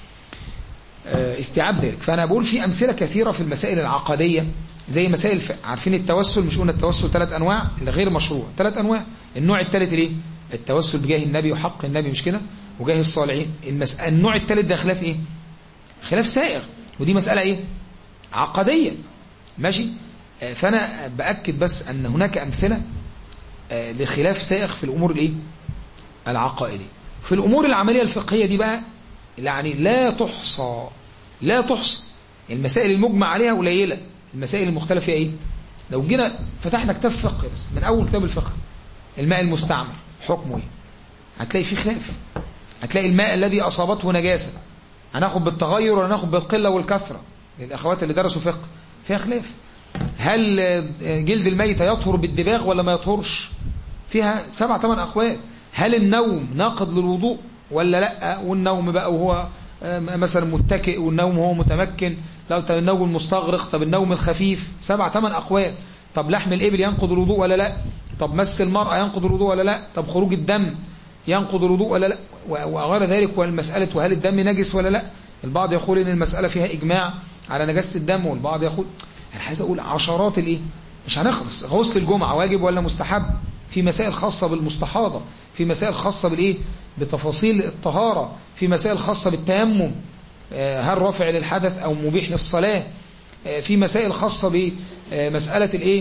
استيعاب ذلك فأنا بقول في أمثلة كثيرة في المسائل العقدية زي مسائل عارفين التوسل مش قلنا التوسل ثلاث أنواع غير مشروع ثلاث أنواع النوع الثالث ليه التوسل بجاه النبي وحق النبي مش كده وجاه الصالحين المس... النوع الثالث ده خلاف ايه خلاف سائغ ودي مسألة ايه عقدية ماشي فأنا بأكد بس أن هناك أمثلة لخلاف سائغ في الأمور الإيه؟ العقائدية في الأمور العملية الفقهية دي بقى يعني لا تحصى لا تحصى المسائل المجمع عليها قليلة المسائل المختلف فيها إيه لو جينا فتحنا كتاب فقه بس من أول كتاب الفقه الماء المستعمل حكمه إيه هتلاقي فيه خلاف هتلاقي الماء الذي أصابته نجاسة هناخد بالتغير ولا ناخد بالقلة والكثرة للأخوات اللي درسوا فقه فيها خلاف هل جلد الميت يطهر بالدباغ ولا ما يطهرش فيها سبع ثمان أقوال هل النوم ناقض للوضوء ولا لا والنوم بقى وهو مثلا متكئ والنوم هو متمكن لا طب النوم المستغرق طب النوم الخفيف سبع ثمان أقوال طب لحم الإبل ينقض الوضوء ولا لا طب مس المرأة ينقض الوضوء ولا لا طب خروج الدم ينقض الوضوء ولا لا وغير ذلك والمسألة وهل الدم نجس ولا لا البعض يقول ان المسألة فيها إجماع على نجاسة الدم والبعض يقول أنا عايز أقول عشرات الإيه مش هنخلص غسل الجمعة واجب ولا مستحب في مسائل خاصة بالمستحاضة في مسائل خاصة بالإيه بتفاصيل الطهارة في مسائل خاصة بالتيمم هل رافع للحدث أو مبيح للصلاة في مسائل خاصة بمسألة الإيه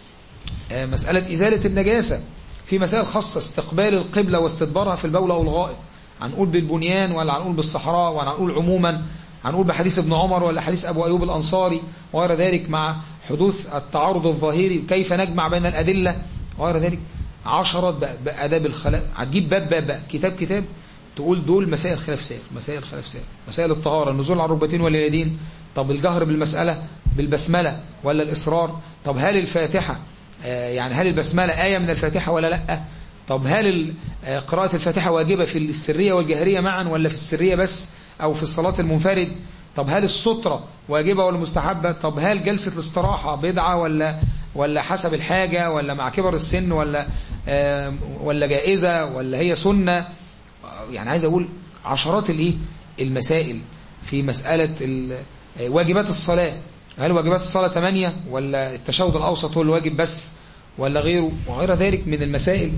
مسألة إزالة النجاسة في مسائل خاصة استقبال القبلة واستدبارها في البول أو الغائط هنقول بالبنيان ولا هنقول بالصحراء ولا هنقول عموما هنقول بحديث ابن عمر ولا حديث أبو أيوب الأنصاري وغير ذلك مع حدوث التعارض الظاهري كيف نجمع بين الأدلة وغير ذلك عشرات بأداب الخلاء هتجيب باب باب باب كتاب كتاب تقول دول مسائل خلاف سائر مسائل خلاف سائر مسائل الطهارة النزول على الركبتين واليدين طب الجهر بالمسألة بالبسملة ولا الإصرار طب هل الفاتحة يعني هل البسملة آية من الفاتحة ولا لأ طب هل قراءة الفاتحة واجبة في السرية والجهرية معا ولا في السرية بس أو في الصلاة المنفرد طب هل السترة واجبة ولا مستحبة طب هل جلسة الاستراحة بدعة ولا ولا حسب الحاجة ولا مع كبر السن ولا ولا جائزة ولا هي سنة يعني عايز أقول عشرات الايه المسائل في مسألة واجبات الصلاة هل واجبات الصلاة ثمانية ولا التشهد الأوسط هو الواجب بس ولا غيره وغير ذلك من المسائل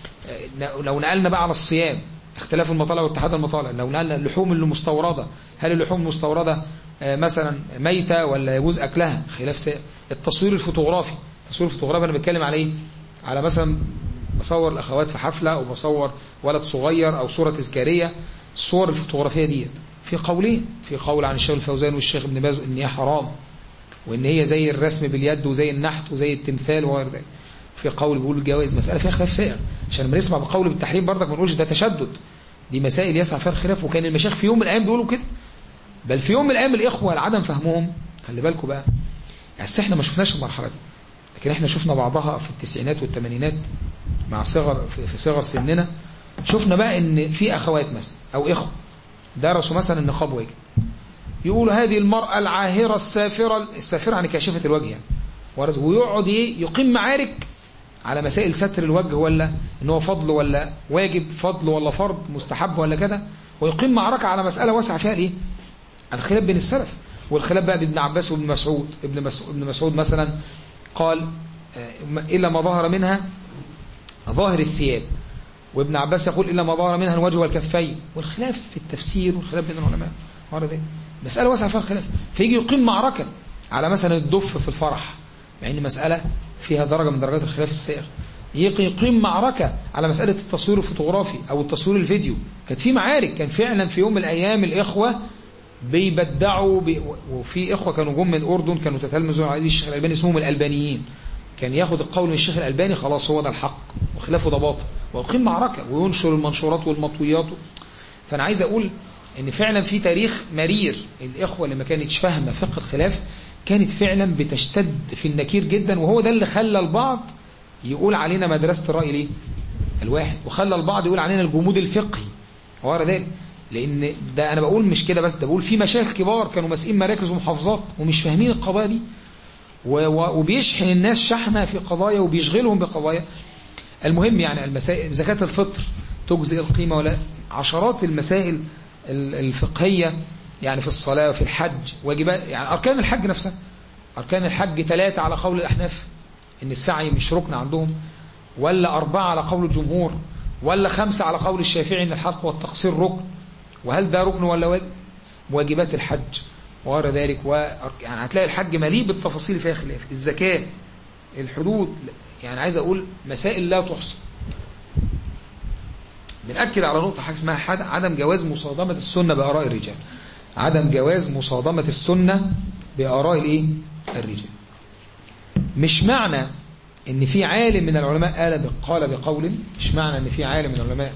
لو نقلنا بقى على الصيام اختلاف المطالع واتحاد المطالع لو نقلنا اللحوم اللي مستوردة هل اللحوم المستوردة مثلا ميتة ولا يجوز أكلها خلاف سائر التصوير الفوتوغرافي التصوير الفوتوغرافي أنا بتكلم على ايه على مثلا بصور الأخوات في حفلة أو بصور ولد صغير أو صورة تذكارية الصور الفوتوغرافية ديت في قولين في قول عن الشيخ الفوزان والشيخ ابن باز ان هي حرام وان هي زي الرسم باليد وزي النحت وزي التمثال وغير ذلك في قول بيقول الجواز مسألة فيها خلاف سائر عشان لما نسمع بقول بالتحريم برضك ما نقولش ده تشدد دي مسائل يسعى فيها الخلاف وكان المشايخ في يوم من الأيام بيقولوا كده بل في يوم من الأيام الإخوة لعدم فهمهم خلي بالكم بقى يعني احنا ما شفناش المرحلة دي لكن احنا شفنا بعضها في التسعينات والثمانينات مع صغر في صغر سننا شفنا بقى ان في اخوات مثلا او اخوه درسوا مثلا النقاب واجب يقولوا هذه المرأة العاهرة السافرة السافرة عن كاشفة الوجه يعني ويقعد يقيم معارك على مسائل ستر الوجه ولا ان هو فضل ولا واجب فضل ولا فرض مستحب ولا كده ويقيم معركة على مسألة واسعة فيها الايه الخلاف بين السلف والخلاف بقى بين ابن عباس وابن مسعود ابن مسعود, ابن مسعود مثلا قال إلا ما ظهر منها ظاهر الثياب وابن عباس يقول إلا ما ظهر منها الوجه والكفين والخلاف في التفسير والخلاف بين العلماء مرة دي مسألة واسعة فيها الخلاف فيجي يقيم معركة على مثلا الدف في الفرح مع ان مسألة فيها درجة من درجات الخلاف السائغ يقيم معركة على مسألة التصوير الفوتوغرافي أو التصوير الفيديو كانت في معارك كان فعلا في يوم من الأيام الإخوة بيبدعوا بي وفي إخوة كانوا جم من الأردن كانوا تتلمذوا على الشيخ الألباني اسمهم الألبانيين كان ياخد القول من الشيخ الألباني خلاص هو ده الحق وخلافه ده باطل ويقيم معركة وينشر المنشورات والمطويات فأنا عايز أقول إن فعلا في تاريخ مرير الإخوة اللي ما كانتش فاهمة فقه الخلاف كانت فعلا بتشتد في النكير جدا وهو ده اللي خلى البعض يقول علينا مدرسة الرأي ليه الواحد وخلى البعض يقول علينا الجمود الفقهي وغير ذلك لأن ده أنا بقول مش كده بس ده بقول في مشايخ كبار كانوا ماسكين مراكز ومحافظات ومش فاهمين القضايا دي وبيشحن الناس شحنة في قضايا وبيشغلهم بقضايا المهم يعني المسائل زكاة الفطر تجزئ القيمة ولا عشرات المسائل الفقهية يعني في الصلاة وفي الحج واجبات يعني أركان الحج نفسها أركان الحج ثلاثة على قول الأحناف إن السعي مش ركن عندهم ولا أربعة على قول الجمهور ولا خمسة على قول الشافعي إن الحلق والتقصير ركن وهل ده ركن ولا واجب واجبات الحج وغير ذلك و... يعني هتلاقي الحج مليء بالتفاصيل فيها خلاف الزكاة الحدود يعني عايز أقول مسائل لا تحصى بنأكد على نقطة حاجة اسمها حد عدم جواز مصادمة السنة بآراء الرجال عدم جواز مصادمة السنة بآراء الايه الرجال مش معنى ان في عالم من العلماء قال قال بقول مش معنى ان في عالم من العلماء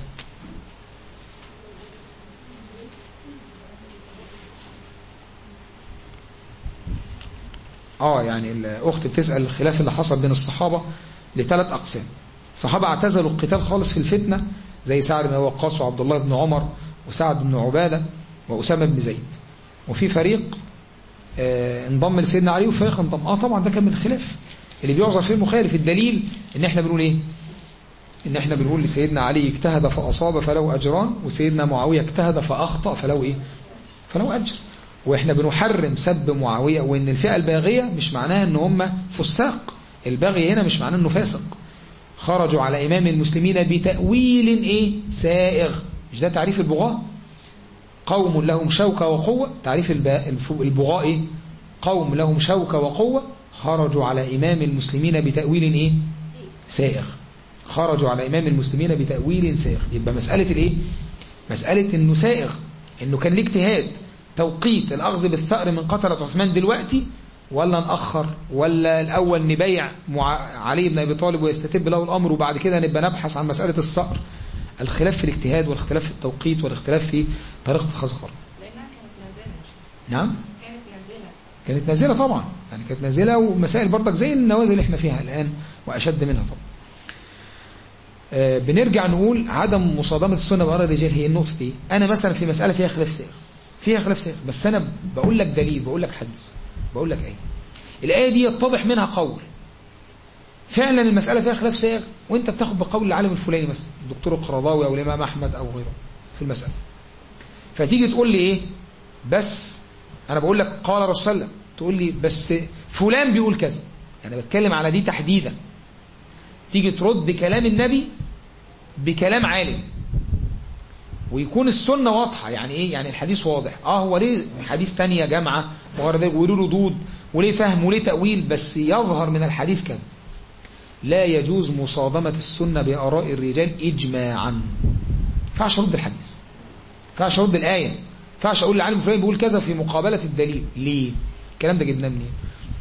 اه يعني الاخت بتسأل الخلاف اللي حصل بين الصحابة لثلاث اقسام الصحابة اعتزلوا القتال خالص في الفتنة زي سعد بن وقاص وعبد الله بن عمر وسعد بن عبادة وأسامة بن زيد وفي فريق آه انضم لسيدنا علي وفريق انضم اه طبعا ده كان من الخلاف اللي بيعذر فيه المخالف الدليل ان احنا بنقول ايه ان احنا بنقول لسيدنا علي اجتهد فاصاب فله اجران وسيدنا معاويه اجتهد فاخطا فله ايه فله اجر واحنا بنحرم سب معاويه وان الفئه الباغيه مش معناها ان هم فساق الباغي هنا مش معناه انه فاسق خرجوا على امام المسلمين بتاويل ايه سائغ مش ده تعريف البغاء قوم لهم شوكة وقوة تعريف البغاء إيه؟ قوم لهم شوكة وقوة خرجوا على إمام المسلمين بتأويل إيه؟ سائغ خرجوا على إمام المسلمين بتأويل سائغ يبقى مسألة الإيه؟ مسألة إنه سائغ إنه كان ليه اجتهاد توقيت الأخذ بالثأر من قتلة عثمان دلوقتي ولا نأخر ولا الأول نبيع علي بن أبي طالب ويستتب له الأمر وبعد كده نبقى نبحث عن مسألة الصقر الخلاف في الاجتهاد والاختلاف في التوقيت والاختلاف في طريقة اتخاذ القرار
لأنها كانت نازلة
نعم
كانت نازلة
كانت نازلة طبعا يعني كانت نازلة ومسائل برضك زي النوازل اللي احنا فيها الآن وأشد منها طبعا آه بنرجع نقول عدم مصادمة السنة بآراء الرجال هي النقطة دي أنا مثلا في مسألة فيها خلاف سائر فيها خلاف سائر بس أنا بقول لك دليل بقول لك حديث بقول لك آية الآية دي يتضح منها قول فعلا المسألة فيها خلاف سائغ وانت بتاخد بقول العالم الفلاني مثلا الدكتور القرضاوي او الامام احمد او غيره في المسألة فتيجي تقول لي ايه بس انا بقول لك قال رسول الله تقول لي بس فلان بيقول كذا انا بتكلم على دي تحديدا تيجي ترد كلام النبي بكلام عالم ويكون السنة واضحة يعني ايه يعني الحديث واضح اه هو ليه حديث تانية جامعة وغير ذلك وليه ردود وليه فهم وليه تأويل بس يظهر من الحديث كذا لا يجوز مصادمة السنة بآراء الرجال إجماعا فعش أرد الحديث فعش أرد الآية فعش أقول لعالم فلان بيقول كذا في مقابلة الدليل ليه الكلام ده جبناه منين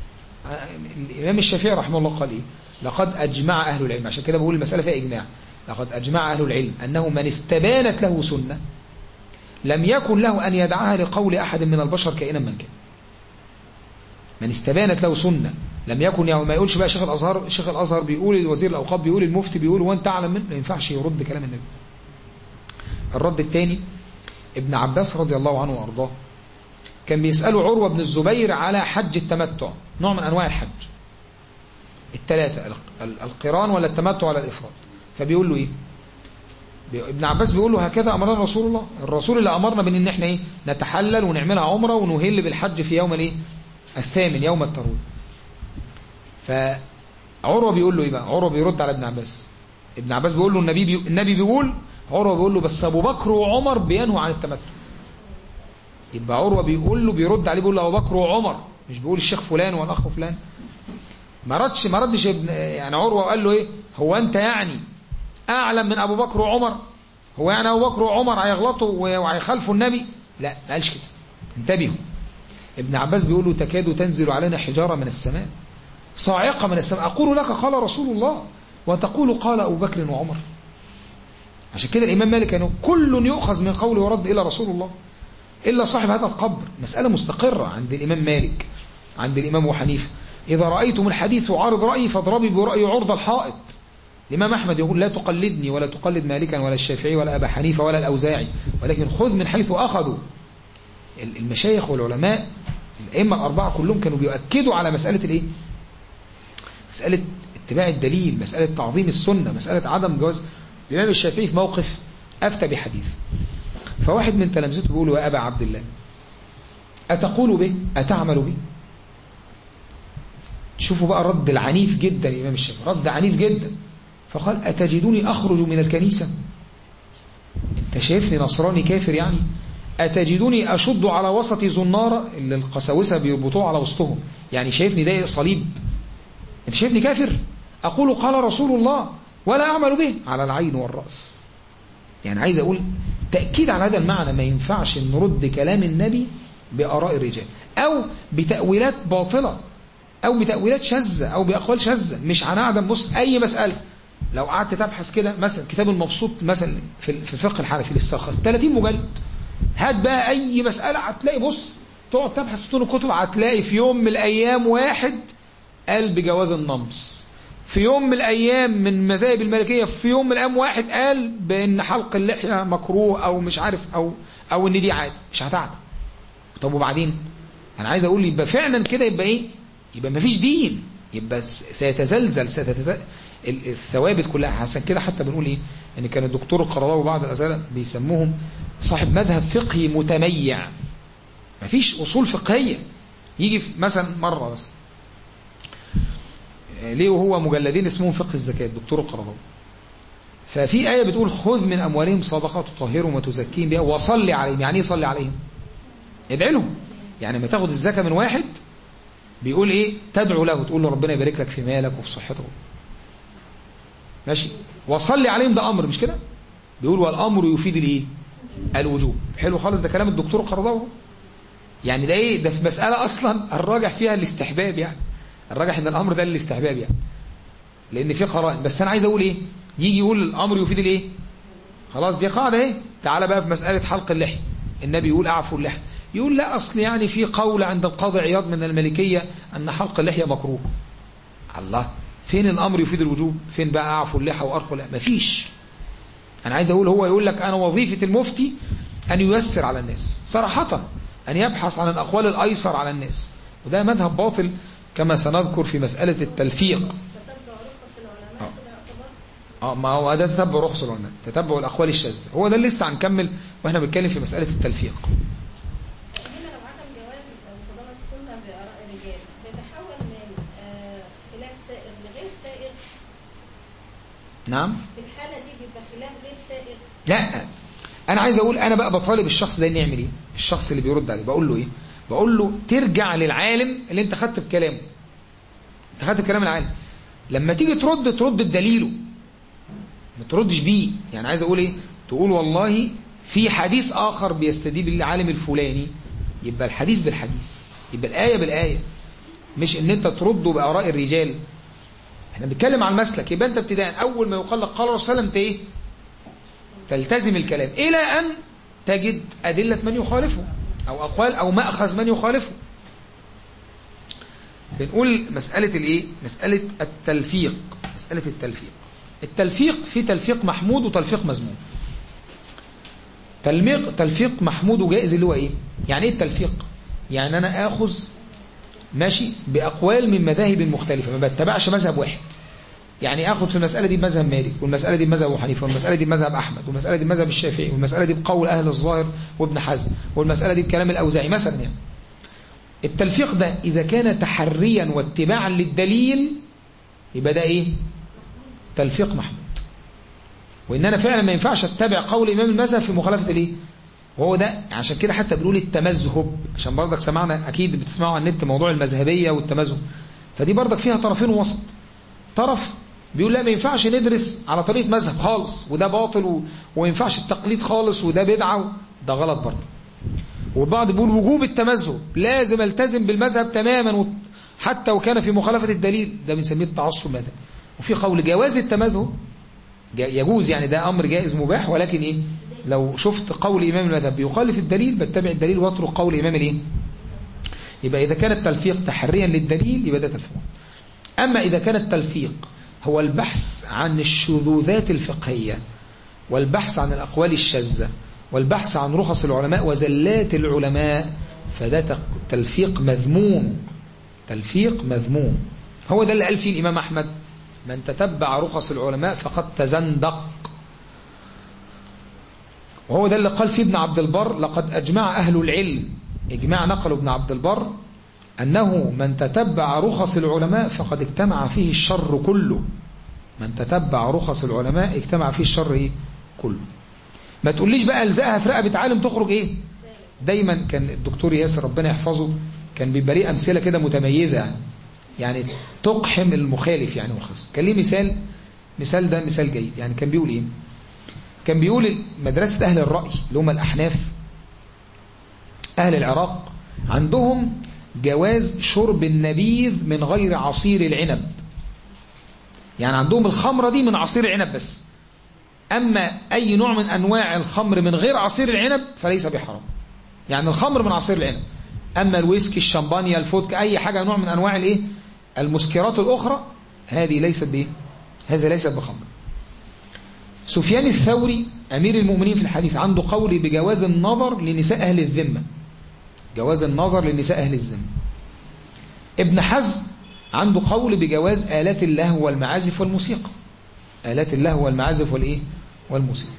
الإمام الشافعي رحمه الله قال إيه لقد أجمع أهل العلم عشان كده بقول المسألة فيها إجماع لقد أجمع أهل العلم أنه من استبانت له سنة لم يكن له أن يدعها لقول أحد من البشر كائنا من كان من استبانت له سنة لم يكن يعني ما يقولش بقى شيخ الأزهر شيخ الأزهر بيقول الوزير الأوقاف بيقول المفتي بيقول وانت أعلم منه ما ينفعش يرد كلام النبي الرد الثاني ابن عباس رضي الله عنه وأرضاه كان بيسأله عروة بن الزبير على حج التمتع نوع من أنواع الحج الثلاثة القران ولا التمتع ولا الإفراد فبيقول له إيه ابن عباس بيقول له هكذا أمرنا رسول الله الرسول اللي أمرنا بأن احنا إيه نتحلل ونعملها عمرة ونهل بالحج في يوم الإيه الثامن يوم التروي فعروة بيقول له ايه بقى عروة بيرد على ابن عباس ابن عباس بيقول له النبي بي... النبي بيقول عروة بيقول له بس ابو بكر وعمر بينهوا عن التمتع يبقى عروة بيقول له بيرد عليه بيقول له ابو بكر وعمر مش بيقول الشيخ فلان ولا الاخ فلان ما ردش ما ردش ابن يعني عروة وقال له ايه هو انت يعني اعلم من ابو بكر وعمر هو يعني ابو بكر وعمر هيغلطوا وهيخالفوا النبي لا ما قالش كده انتبهوا ابن عباس بيقول له تكاد تنزل علينا حجارة من السماء صاعقة من السماء أقول لك قال رسول الله وتقول قال أبو بكر وعمر عشان كده الإمام مالك أنه كل يؤخذ من قوله ورد إلى رسول الله إلا صاحب هذا القبر مسألة مستقرة عند الإمام مالك عند الإمام أبو حنيفة إذا رأيتم الحديث يعارض رأيي فاضربي برأي عرض الحائط الإمام أحمد يقول لا تقلدني ولا تقلد مالكا ولا الشافعي ولا أبا حنيفة ولا الأوزاعي ولكن خذ من حيث أخذوا المشايخ والعلماء الأئمة الأربعة كلهم كانوا بيؤكدوا على مسألة الإيه؟ مسألة اتباع الدليل مسألة تعظيم السنة مسألة عدم جواز الإمام الشافعي في موقف أفتى بحديث فواحد من تلامذته بيقول له يا أبا عبد الله أتقول به أتعمل به شوفوا بقى الرد العنيف جدا الإمام الشافعي رد عنيف جدا فقال أتجدوني أخرج من الكنيسة أنت شايفني نصراني كافر يعني أتجدوني أشد على وسط زنارة اللي القساوسة بيربطوه على وسطهم يعني شايفني ده صليب أنت شايفني كافر أقول قال رسول الله ولا أعمل به على العين والرأس يعني عايز أقول تأكيد على هذا المعنى ما ينفعش نرد كلام النبي بآراء الرجال أو بتأويلات باطلة أو بتأويلات شاذة أو بأقوال شاذة مش هنعدم بص أي مسألة لو قعدت تبحث كده مثلا كتاب المبسوط مثلا في الفقه الحنفي للسرخس 30 مجلد هات بقى أي مسألة هتلاقي بص تقعد تبحث في طول الكتب هتلاقي في يوم من الأيام واحد قال بجواز النمص في يوم من الأيام من مذاهب المالكية في يوم من الأيام واحد قال بأن حلق اللحية مكروه أو مش عارف أو أو إن دي عادي مش هتعدى طب وبعدين أنا عايز أقول يبقى فعلا كده يبقى إيه يبقى مفيش دين يبقى سيتزلزل ستتزلزل الثوابت كلها عشان كده حتى بنقول ايه ان كان الدكتور القرضاوي وبعض الازله بيسموهم صاحب مذهب فقهي متميع مفيش اصول فقهيه يجي مثلا مره بس ليه وهو مجلدين اسمهم فقه الزكاه الدكتور القرضاوي ففي آية بتقول خذ من أموالهم صدقة تطهرهم وتزكيهم بها وصلي عليهم يعني ايه صلي عليهم ادعي لهم يعني ما تاخد الزكاة من واحد بيقول ايه تدعو له تقول له ربنا يبارك لك في مالك وفي صحتك ماشي وصلي عليهم ده امر مش كده بيقول والامر يفيد الايه الوجوب حلو خالص ده كلام الدكتور القرضاوي يعني ده ايه ده في مساله اصلا الراجح فيها الاستحباب يعني الراجح ان الامر ده الاستحباب يعني لان في قرائن بس انا عايز اقول ايه يجي يقول الامر يفيد الايه خلاص دي قاعده اهي تعالى بقى في مساله حلق اللحيه النبي يقول اعفوا اللحيه يقول لا اصل يعني في قول عند القاضي عياض من الملكيه ان حلق اللحيه مكروه الله فين الامر يفيد الوجوب فين بقى اعفوا اللحى وارخوا لا مفيش انا عايز اقول هو يقول لك انا وظيفه المفتي ان ييسر على الناس صراحه ان يبحث عن الاقوال الايسر على الناس وده مذهب باطل كما سنذكر في مساله التلفيق اه ما هو ده تتبع رخص العلماء تتبع الاقوال الشاذه هو ده اللي لسه هنكمل واحنا بنتكلم في مساله التلفيق
هنا لو عدم جواز مصادمة السنة بآراء الرجال بيتحول من آه، خلاف سائر لغير سائر
نعم
في الحالة دي بيبقى خلاف غير سائر
لا انا عايز اقول انا بقى بطالب الشخص ده انه يعمل ايه الشخص اللي بيرد عليه بقول له ايه بقول له ترجع للعالم اللي انت خدت بكلامه انت خدت بكلام العالم لما تيجي ترد ترد بدليله ما تردش بيه يعني عايز اقول ايه تقول والله في حديث اخر بيستدل العالم الفلاني يبقى الحديث بالحديث يبقى الايه بالايه مش ان انت ترده باراء الرجال احنا بنتكلم عن المسلك يبقى انت ابتداء اول ما يقال لك قال الرسول صلى الله عليه وسلم انت ايه تلتزم الكلام الى ان تجد ادله من يخالفه او اقوال او ماخذ من يخالفه بنقول مساله الايه مساله التلفيق مساله التلفيق التلفيق في تلفيق محمود وتلفيق مذموم تلميق تلفيق محمود وجائز اللي هو ايه يعني ايه التلفيق يعني انا اخذ ماشي باقوال من مذاهب مختلفه ما بتبعش مذهب واحد يعني اخذ في المساله دي بمذهب مالك والمساله دي بمذهب ابو حنيفه والمساله دي بمذهب احمد والمساله دي بمذهب الشافعي والمساله دي بقول اهل الظاهر وابن حزم والمساله دي بكلام الاوزاعي مثلا يعني التلفيق ده اذا كان تحريا واتباعا للدليل يبقى ده ايه تلفيق محمود وان انا فعلا ما ينفعش اتبع قول امام المذهب في مخالفه الايه وهو ده عشان كده حتى بنقول التمذهب عشان برضك سمعنا اكيد بتسمعوا على النت موضوع المذهبيه والتمذهب فدي برضك فيها طرفين وسط طرف بيقول لا ما ينفعش ندرس على طريقة مذهب خالص وده باطل و... وما ينفعش التقليد خالص وده بدعة ده غلط برضه والبعض بيقول وجوب التمذهب لازم التزم بالمذهب تماما و... حتى وكان في مخالفة الدليل ده بنسميه التعصب مذهب وفي قول جواز التمذهب جا- يجوز يعني ده أمر جائز مباح ولكن إيه لو شفت قول إمام المذهب بيخالف الدليل بتبع الدليل واترك قول إمام الإيه يبقى إذا كان التلفيق تحريا للدليل يبقى ده تلفيق أما إذا كان التلفيق هو البحث عن الشذوذات الفقهية والبحث عن الأقوال الشاذة والبحث عن رخص العلماء وزلات العلماء فده تق- تلفيق مذموم تلفيق مذموم هو ده اللي قال فيه الإمام أحمد من تتبع رخص العلماء فقد تزندق وهو ده اللي قال فيه ابن عبد البر لقد أجمع أهل العلم إجماع نقل ابن عبد البر أنه من تتبع رخص العلماء فقد اجتمع فيه الشر كله من تتبع رخص العلماء اجتمع فيه الشر إيه؟ كله ما تقوليش بقى الزقها في رقبة عالم تخرج ايه دايما كان الدكتور ياسر ربنا يحفظه كان بيبقى ليه امثله كده متميزه يعني تقحم المخالف يعني والخصم كان ليه مثال مثال ده مثال جيد يعني كان بيقول ايه كان بيقول مدرسه اهل الراي اللي هم الاحناف اهل العراق عندهم جواز شرب النبيذ من غير عصير العنب يعني عندهم الخمره دي من عصير العنب بس أما أي نوع من أنواع الخمر من غير عصير العنب فليس بحرام يعني الخمر من عصير العنب أما الويسكي الشمبانيا الفودكا أي حاجة نوع من أنواع الإيه المسكرات الأخرى هذه ليست بإيه هذا ليست بخمر سفيان الثوري أمير المؤمنين في الحديث عنده قول بجواز النظر لنساء أهل الذمة جواز النظر لنساء أهل الذمة ابن حزم عنده قول بجواز آلات اللهو والمعازف والموسيقى آلات اللهو والمعازف والإيه والموسيقى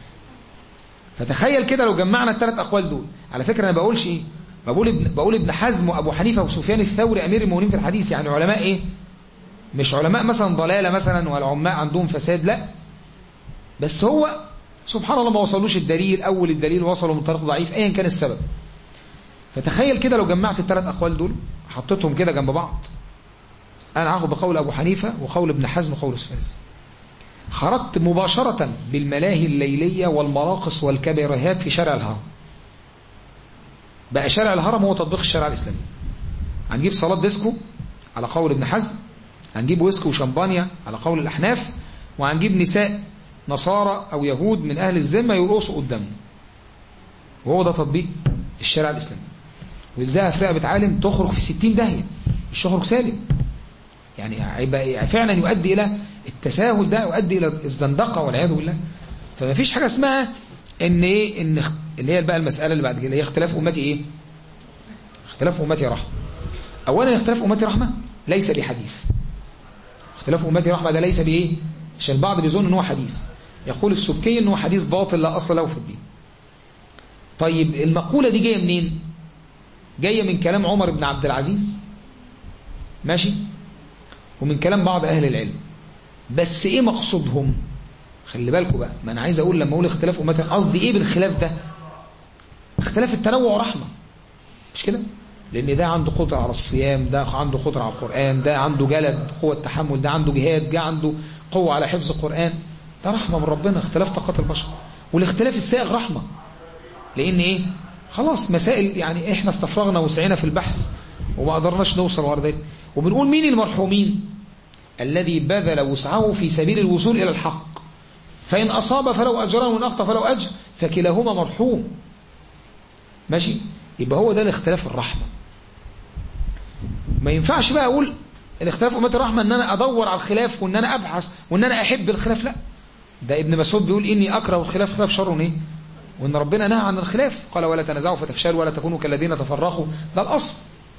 فتخيل كده لو جمعنا الثلاث أقوال دول على فكرة أنا بقولش إيه بقول ابن, بقول ابن حزم وأبو حنيفة وسفيان الثوري أمير المؤمنين في الحديث يعني علماء إيه مش علماء مثلا ضلالة مثلا والعماء عندهم فساد لا بس هو سبحان الله ما وصلوش الدليل أول الدليل وصلوا من طريق ضعيف أيا كان السبب فتخيل كده لو جمعت الثلاث أقوال دول حطيتهم كده جنب بعض أنا هاخد بقول أبو حنيفة وقول ابن حزم وقول سفيان الثوري خرجت مباشرة بالملاهي الليلية والمراقص والكباريهات في شارع الهرم بقى شارع الهرم هو تطبيق الشارع الإسلامي هنجيب صلاة ديسكو على قول ابن حزم هنجيب ويسكو وشمبانيا على قول الأحناف وهنجيب نساء نصارى أو يهود من أهل الذمة يرقصوا قدامه وهو ده تطبيق الشارع الإسلامي ويلزقها في رقبة عالم تخرج في ستين داهية مش تخرج سالم يعني هيبقى فعلا يؤدي إلى التساهل ده يؤدي إلى الزندقة والعياذ بالله فما فيش حاجة اسمها ان ايه ان اللي هي بقى المسألة اللي بعد كده اللي هي اختلاف أمتي ايه اختلاف أمتي رحمة أولا اختلاف أمتي رحمة ليس بحديث اختلاف أمتي رحمة ده ليس بإيه عشان البعض بيظن ان هو حديث يقول السبكي ان هو حديث باطل لا أصل له في الدين طيب المقولة دي جاية منين جاية من كلام عمر بن عبد العزيز ماشي ومن كلام بعض أهل العلم بس إيه مقصودهم خلي بالكم بقى ما أنا عايز أقول لما أقول اختلاف أمتي قصدي إيه بالخلاف ده اختلاف التنوع رحمة مش كده لأن ده عنده قدرة على الصيام ده عنده قدرة على القرآن ده عنده جلد قوة تحمل ده عنده جهاد ده عنده قوة على حفظ القرآن ده رحمة من ربنا اختلاف طاقات البشر والاختلاف السائغ رحمة لأن إيه خلاص مسائل يعني إحنا استفرغنا وسعينا في البحث وما قدرناش نوصل ورا ذلك وبنقول مين المرحومين الذي بذل وسعه في سبيل الوصول إلى الحق فإن أصاب فلو أجران وإن أخطأ فلو أجر فكلاهما مرحوم ماشي يبقى هو ده الاختلاف الرحمة ما ينفعش بقى أقول الاختلاف أمة الرحمة أن أنا أدور على الخلاف وأن أنا أبحث وأن أنا أحب الخلاف لا ده ابن مسعود بيقول إني أكره الخلاف خلاف شر إيه وإن ربنا نهى عن الخلاف قال ولا تنازعوا فتفشلوا ولا تكونوا كالذين تفرقوا ده الأصل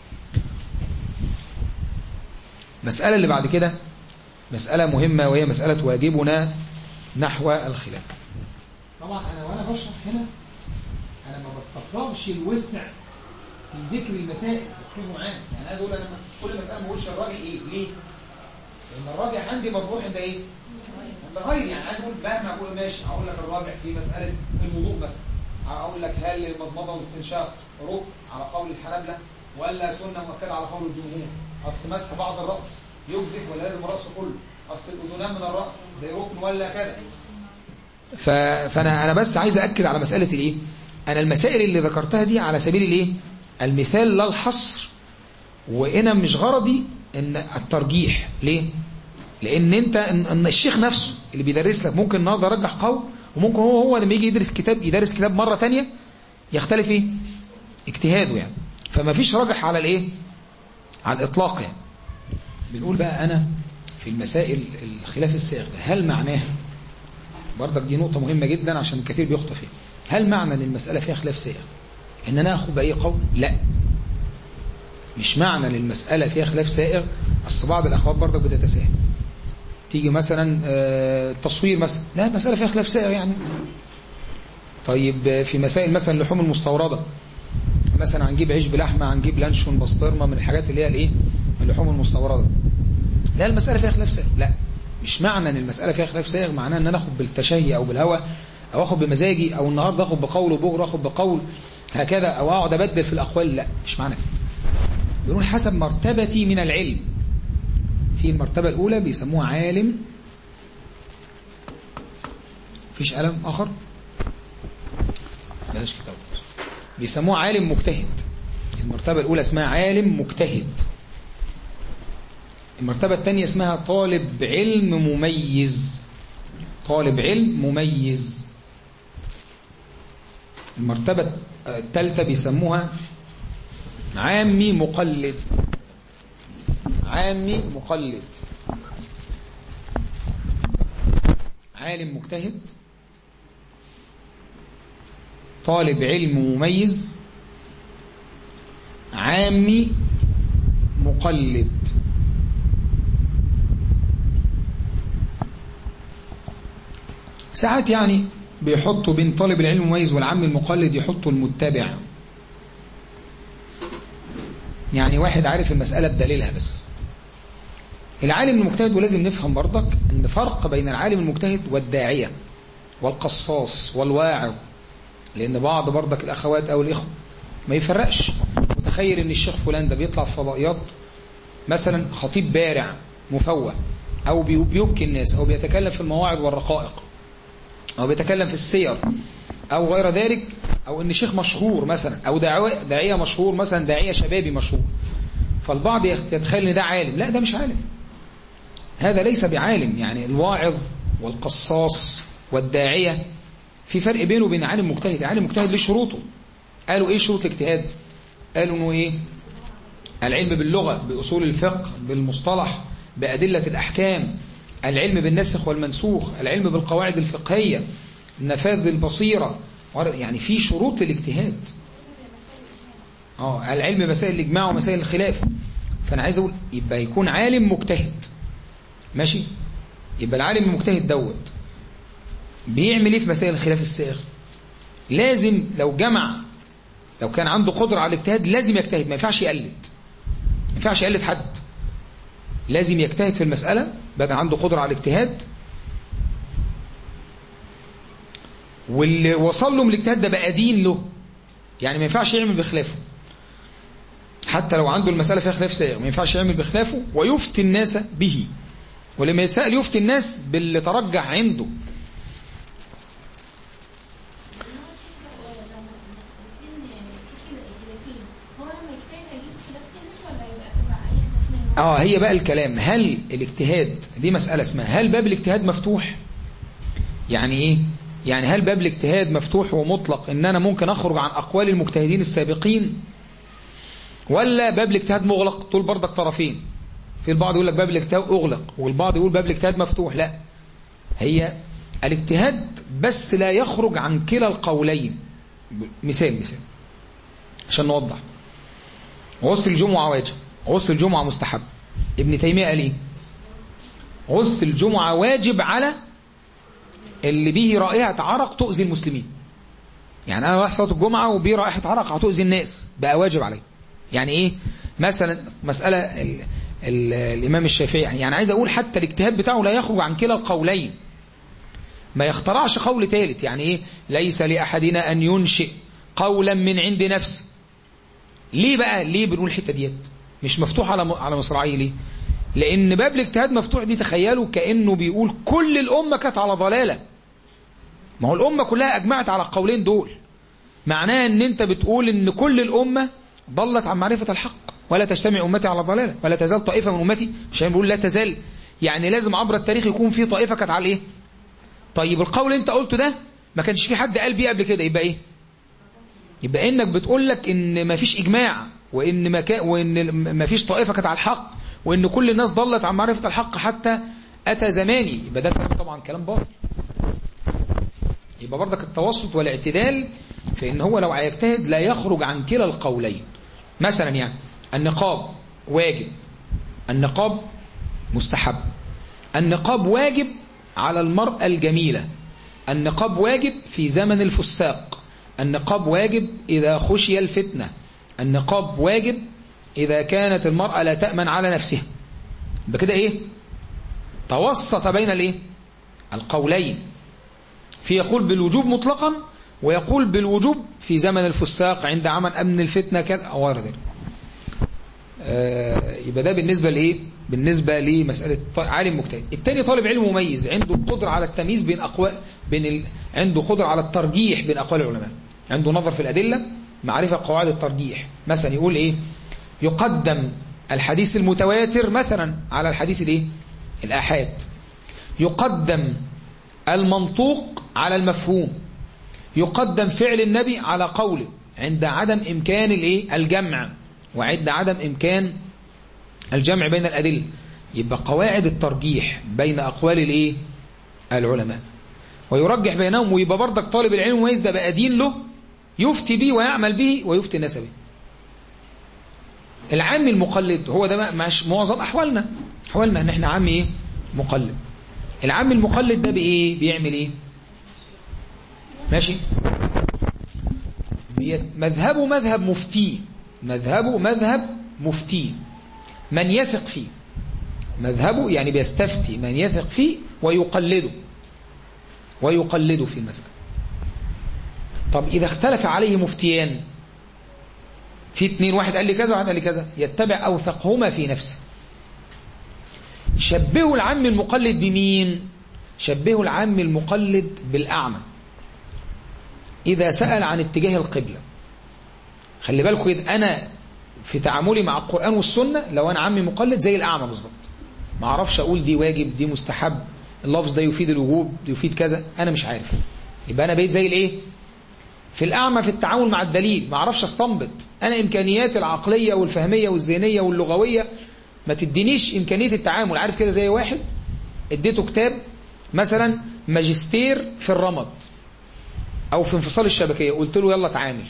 مسألة اللي بعد كده مسألة مهمة وهي مسألة واجبنا نحو الخلاف طبعا أنا وأنا بشرح هنا أنا ما بستفرغش الوسع في ذكر المسائل ركزوا معايا يعني عايز أقول أنا كل مسألة ما بقولش الراجل إيه ليه؟ لأن الراجع عندي مرجوح عند إيه؟ عند غير يعني عايز أقول مهما أقول ماشي هقول لك الراجع في مسألة الوضوء مثلا هقول لك هل المضمضة والاستنشاق ركن على قول الحنابلة ولا سنة مؤكدة على قول الجمهور أصل مسح بعض الرأس يجزئ ولا لازم رأسه كله أصل الأذنان من الرأس ده ركن ولا كذا ف... فأنا أنا بس عايز أكد على مسألة الإيه أنا المسائل اللي ذكرتها دي على سبيل الإيه المثال لا الحصر وهنا مش غرضي ان الترجيح ليه لان انت ان إن الشيخ نفسه اللي بيدرس لك ممكن النهارده يرجح قول وممكن هو هو لما يجي يدرس كتاب يدرس كتاب مره تانية يختلف ايه اجتهاده يعني فما فيش راجح على الايه على الاطلاق يعني بنقول بقى انا في المسائل الخلاف السائغ ده هل معناها برضك دي نقطه مهمه جدا عشان كثير بيخطئ فيها هل معنى ان المساله فيها خلاف سائغ ان انا اخذ باي قول لا مش معنى للمسألة فيها خلاف سائغ أصل بعض الأخوات برضك بتتساهل تيجي مثلا آه، تصوير مثلا لا المسألة فيها خلاف سائغ يعني طيب آه، في مسائل مثلا اللحوم المستوردة مثلا هنجيب عيش بلحمة هنجيب لانشون بسطرمة من الحاجات اللي هي الايه اللحوم المستوردة لا المسألة فيها خلاف سائغ لا مش معنى ان المسألة فيها خلاف سائغ معناه ان انا اخد بالتشهي او بالهوى او اخد بمزاجي او النهارده اخد بقول وبكره اخد بقول هكذا او اقعد ابدل في الاقوال لا مش معنى كده بيقولون حسب مرتبتي من العلم في المرتبة الأولى بيسموها عالم فيش قلم آخر بلاش كتاب بيسموه عالم مجتهد المرتبة الأولى اسمها عالم مجتهد المرتبة الثانية اسمها طالب علم مميز طالب علم مميز المرتبة الثالثة بيسموها عامي مقلد عامي مقلد عالم مجتهد طالب علم مميز عامي مقلد ساعات يعني بيحطوا بين طالب العلم المميز والعام المقلد يحطوا المتبع يعني واحد عارف المسألة بدليلها بس العالم المجتهد ولازم نفهم برضك ان فرق بين العالم المجتهد والداعية والقصاص والواعظ لان بعض برضك الاخوات او الاخوة ما يفرقش متخيل ان الشيخ فلان ده بيطلع في فضائيات مثلا خطيب بارع مفوه او بي- بيبكي الناس او بيتكلم في المواعظ والرقائق او بيتكلم في السير او غير ذلك او ان شيخ مشهور مثلا او داعية, داعية مشهور مثلا داعية شبابي مشهور فالبعض يخ- يتخيل ان ده عالم لا ده مش عالم هذا ليس بعالم يعني الواعظ والقصاص والداعية في فرق بينه وبين عالم مجتهد عالم مجتهد ليه شروطه قالوا ايه شروط الاجتهاد قالوا انه ايه العلم باللغة بأصول الفقه بالمصطلح بأدلة الأحكام العلم بالنسخ والمنسوخ العلم بالقواعد الفقهية نفاذ البصيرة يعني في شروط للاجتهاد اه العلم مسائل الإجماع ومسائل الخلاف فأنا عايز أقول يبقى يكون عالم مجتهد ماشي يبقى العالم المجتهد دوت بيعمل ايه في مسائل الخلاف السائغ لازم لو جمع لو كان عنده قدرة على الاجتهاد لازم يجتهد ما ينفعش يقلد ما ينفعش يقلد حد لازم يجتهد في المسألة بقى عنده قدرة على الاجتهاد واللي وصل له من الاجتهاد ده بقى دين له يعني ما ينفعش يعمل بخلافه حتى لو عنده المسألة فيها خلاف سائغ ما ينفعش يعمل بخلافه ويفتي الناس به ولما يسأل يفتي الناس باللي ترجح عنده اه هي بقى الكلام هل الاجتهاد دي مسألة اسمها هل باب الاجتهاد مفتوح يعني ايه يعني هل باب الاجتهاد مفتوح ومطلق ان انا ممكن اخرج عن اقوال المجتهدين السابقين ولا باب الاجتهاد مغلق طول برضك طرفين في البعض يقول لك باب الاجتهاد اغلق والبعض يقول باب الاجتهاد مفتوح لا هي الاجتهاد بس لا يخرج عن كلا القولين مثال مثال عشان نوضح غسل الجمعة واجب غسل الجمعة مستحب ابن تيمية قال ايه غسل الجمعة واجب على اللي به رائحة عرق تؤذي المسلمين يعني انا رايح صلاه الجمعه وبيه رائحه عرق هتؤذي الناس بقى واجب علي يعني ايه مثلا مساله ال ال الامام الشافعي يعني عايز اقول حتى الاجتهاد بتاعه لا يخرج عن كلا القولين ما يخترعش قول ثالث يعني ايه ليس لاحدنا ان ينشئ قولا من عند نفسه ليه بقى ليه بنقول الحته ديت مش مفتوح على على مصراعيه ليه لان باب الاجتهاد مفتوح دي تخيلوا كانه بيقول كل الامه كانت على ضلاله ما هو الامه كلها اجمعت على القولين دول معناه ان انت بتقول ان كل الامه ضلت عن معرفه الحق ولا تجتمع امتي على ضلاله ولا تزال طائفه من امتي مش بيقول لا تزال يعني لازم عبر التاريخ يكون في طائفه كانت على ايه طيب القول اللي انت قلته ده ما كانش في حد قال بيه قبل كده يبقى ايه يبقى انك بتقول لك ان ما فيش اجماع وان ما كان وان ما فيش طائفه كانت على الحق وان كل الناس ضلت عن معرفه الحق حتى اتى زماني يبقى ده طبعا كلام باطل يبقى برضك التوسط والاعتدال في ان هو لو هيجتهد لا يخرج عن كلا القولين مثلا يعني النقاب واجب النقاب مستحب النقاب واجب على المرأة الجميلة النقاب واجب في زمن الفساق النقاب واجب إذا خشي الفتنة النقاب واجب إذا كانت المرأة لا تأمن على نفسها بكده إيه توسط بين الإيه القولين في يقول بالوجوب مطلقا ويقول بالوجوب في زمن الفساق عند عمل أمن الفتنة كذا أو غير ذلك آه يبقى ده بالنسبة لإيه بالنسبة لمسألة عالم مجتهد الثاني طالب علم مميز عنده قدرة على التمييز بين أقوال بين ال... عنده قدرة على الترجيح بين أقوال العلماء عنده نظر في الأدلة معرفة قواعد الترجيح مثلا يقول إيه يقدم الحديث المتواتر مثلا على الحديث الإيه الآحاد يقدم المنطوق على المفهوم يقدم فعل النبي على قوله عند عدم إمكان الإيه الجمع وعند عدم إمكان الجمع بين الأدلة يبقى قواعد الترجيح بين أقوال الإيه العلماء ويرجح بينهم ويبقى برضك طالب العلم المميز ده بقى دين له يفتي به ويعمل به ويفتي الناس به العام المقلد هو ده مش معظم أحوالنا أحوالنا ان احنا عام ايه مقلد العام المقلد ده بايه بيعمل ايه ماشي مذهبه مذهب مفتي مذهبه مذهب مفتي من يثق فيه مذهبه يعني بيستفتي من يثق فيه ويقلده ويقلده في المسألة طب إذا اختلف عليه مفتيان في اتنين واحد قال لي كذا وواحد قال لي كذا يتبع أوثقهما في نفسه شبهوا العم المقلد بمين شبهوا العم المقلد بالأعمى إذا سأل عن اتجاه القبلة خلي بالكم إذا أنا في تعاملي مع القرآن والسنة لو أنا عمي مقلد زي الأعمى بالظبط ما أعرفش أقول دي واجب دي مستحب اللفظ ده يفيد الوجوب دي يفيد كذا أنا مش عارف يبقى أنا بقيت زي الإيه في الأعمى في التعامل مع الدليل ما أعرفش أستنبط أنا إمكانياتي العقلية والفهمية والذهنية واللغوية ما تدينيش إمكانية التعامل عارف كده زي واحد اديته كتاب مثلا ماجستير في الرمد أو في انفصال الشبكية قلت له يلا تعامل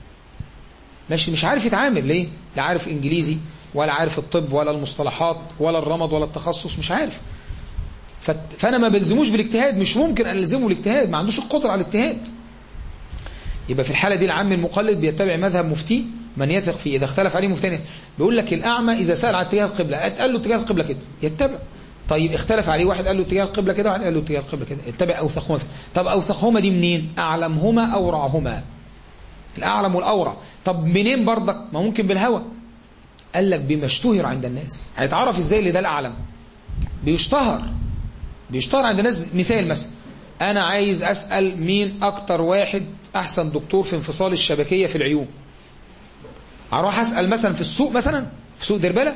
ماشي مش عارف يتعامل ليه لا عارف إنجليزي ولا عارف الطب ولا المصطلحات ولا الرمد ولا التخصص مش عارف فأنا ما بلزموش بالاجتهاد مش ممكن أن ألزمه بالاجتهاد ما عندوش القدرة على الاجتهاد يبقى في الحالة دي العام المقلد بيتبع مذهب مفتي من يثق فيه إذا اختلف عليه مفتي بيقول لك الأعمى إذا سأل عن اتجاه القبلة قال له اتجاه القبلة كده يتبع طيب اختلف عليه واحد قال له اتجاه القبلة كده واحد قال له اتجاه القبلة كده اتبع أوثقهما طب أوثقهما دي منين أعلمهما أورعهما الأعلم والأورع طب منين برضك ما ممكن بالهوى قال لك بما اشتهر عند الناس هيتعرف ازاي اللي ده الأعلم بيشتهر بيشتهر عند الناس مثال مثلا أنا عايز أسأل مين أكتر واحد أحسن دكتور في انفصال الشبكية في العيون هروح أسأل مثلا في السوق مثلا في سوق دربلة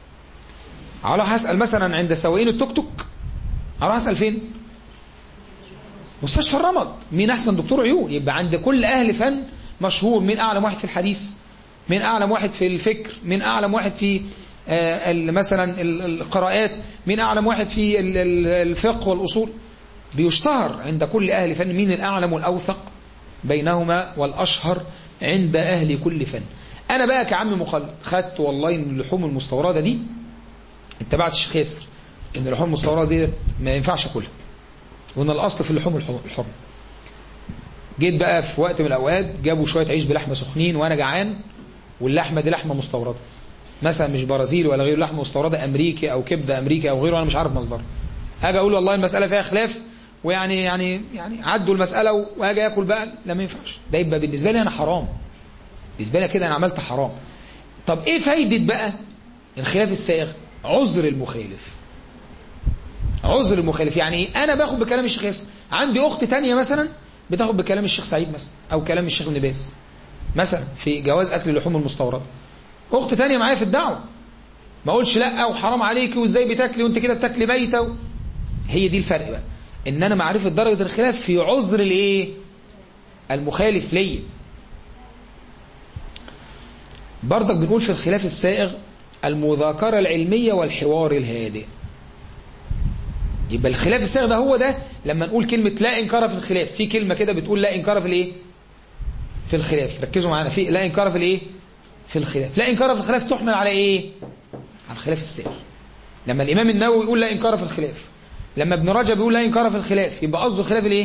هروح أسأل مثلا عند سواقين التوك توك هروح أسأل فين مستشفى الرمد مين أحسن دكتور عيون يبقى عند كل أهل فن مشهور مين أعلم واحد في الحديث مين أعلم واحد في الفكر مين أعلم واحد في مثلا القراءات مين أعلم واحد في الفقه والأصول بيشتهر عند كل أهل فن مين الأعلم والأوثق بينهما والأشهر عند أهل كل فن أنا بقى كعم مقلد خدت والله إن اللحوم المستوردة دي اتبعت الشيخ ياسر إن اللحوم المستوردة دي ما ينفعش أكلها وإن الأصل في اللحوم الحر جيت بقى في وقت من الأوقات جابوا شوية عيش بلحمة سخنين وأنا جعان واللحمة دي لحمة مستوردة مثلا مش برازيل ولا غير لحمة مستوردة أمريكي أو كبدة أمريكي أو غيره أنا مش عارف مصدرها أجي أقول والله المسألة فيها خلاف ويعني يعني يعني عدوا المسألة وأجي أكل بقى لا ما ينفعش ده يبقى بالنسبة لي أنا حرام بالنسبة لي كده أنا عملت حرام طب إيه فايدة بقى الخلاف السائغ عذر المخالف عذر المخالف يعني ايه انا باخد بكلام الشيخ ياسر عندي اخت تانية مثلا بتاخد بكلام الشيخ سعيد مثلا او كلام الشيخ ابن باز مثلا في جواز اكل اللحوم المستورده اخت تانية معايا في الدعوه ما اقولش لا وحرام عليكي وازاي بتاكلي وانت كده بتاكلي ميته و... هي دي الفرق بقى ان انا معرفه درجه الخلاف في عذر الايه المخالف ليا برضك بنقول في الخلاف السائغ المذاكره العلميه والحوار الهادئ يبقى الخلاف السائغ ده هو ده لما نقول كلمه لا انكار في الخلاف في كلمه كده بتقول لا انكار في الايه في الخلاف ركزوا معانا في لا انكار في الايه في الخلاف لا انكار في الخلاف تحمل على ايه على الخلاف السائغ لما الامام النووي يقول لا انكار في الخلاف لما ابن رجب يقول لا انكار في الخلاف يبقى قصده الخلاف الايه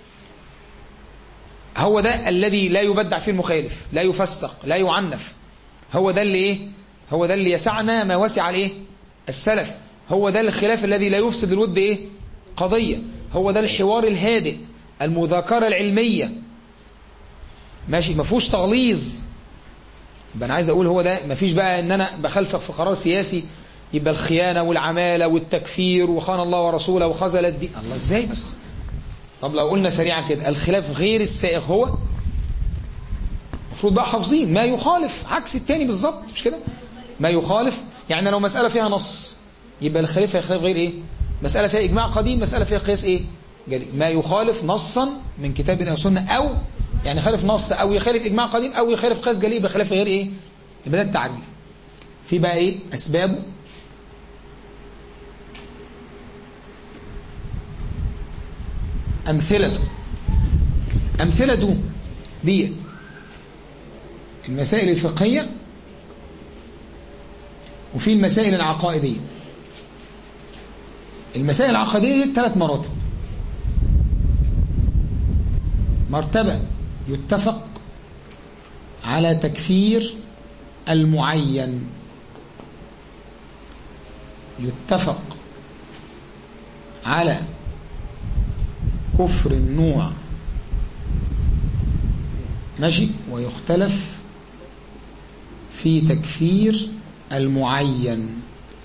هو ده الذي لا يبدع فيه المخالف لا يفسق لا يعنف هو ده اللي ايه هو ده اللي يسعنا ما وسع الايه السلف هو ده الخلاف الذي لا يفسد الود ايه قضية هو ده الحوار الهادئ المذاكرة العلمية ماشي ما فيهوش تغليظ يبقى انا عايز اقول هو ده ما فيش بقى ان انا بخالفك في قرار سياسي يبقى الخيانة والعمالة والتكفير وخان الله ورسوله وخذل الدين الله ازاي بس طب لو قلنا سريعا كده الخلاف غير السائغ هو المفروض بقى حافظين ما يخالف عكس التاني بالظبط مش كده ما يخالف يعني لو مسألة فيها نص يبقى الخلاف فيها خلاف غير ايه مسألة فيها إجماع قديم مسألة فيها قياس ايه جلي. ما يخالف نصا من كتاب أو سنة أو يعني خالف نص أو يخالف إجماع قديم أو يخالف قياس جلي بخلاف غير ايه يبقى ده التعريف في بقى ايه أسبابه أمثلته أمثلته دي المسائل الفقهية وفي المسائل العقائدية المسائل العقائدية دي ثلاث مراتب مرتبة يتفق على تكفير المعين يتفق على كفر النوع ماشي ويختلف في تكفير المعين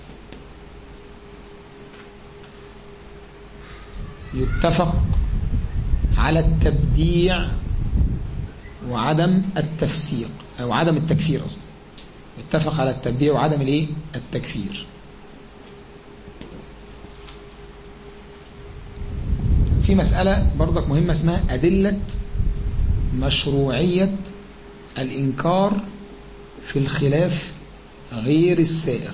يتفق على التبديع وعدم التفسيق أو عدم التكفير أصلا يتفق على التبديع وعدم الايه التكفير في مسألة برضك مهمة اسمها أدلة مشروعية الإنكار في الخلاف غير السائغ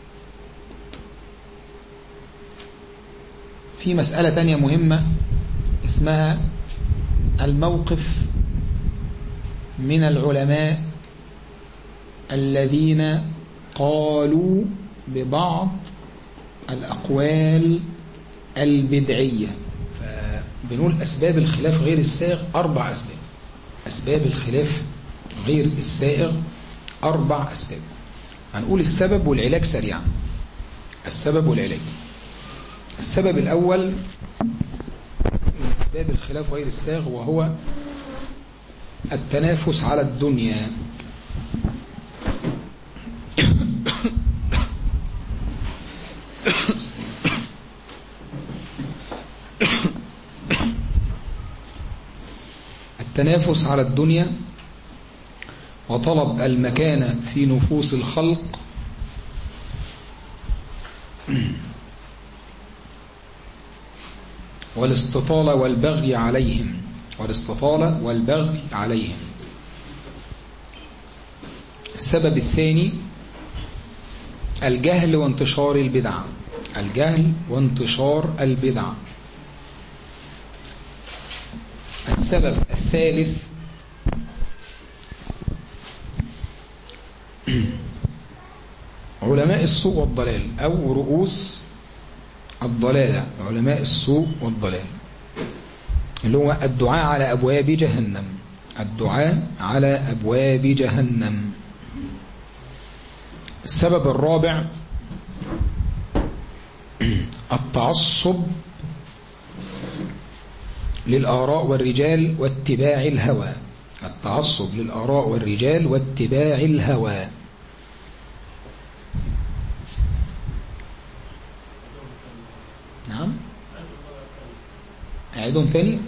في مسألة تانية مهمة اسمها الموقف من العلماء الذين قالوا ببعض الأقوال البدعية فبنقول أسباب الخلاف غير السائغ أربع أسباب أسباب الخلاف غير السائغ أربع أسباب هنقول السبب والعلاج سريعا السبب والعلاج السبب الأول من أسباب الخلاف غير الساغ وهو التنافس على الدنيا التنافس على الدنيا وطلب المكانة في نفوس الخلق والاستطالة والبغي عليهم والاستطالة والبغي عليهم السبب الثاني الجهل وانتشار البدع الجهل وانتشار البدع السبب الثالث علماء السوء والضلال أو رؤوس الضلالة علماء السوء والضلال اللي هو الدعاء على أبواب جهنم الدعاء على أبواب جهنم السبب الرابع التعصب للآراء والرجال واتباع الهوى التعصب للآراء والرجال واتباع الهوى أعيدهم تاني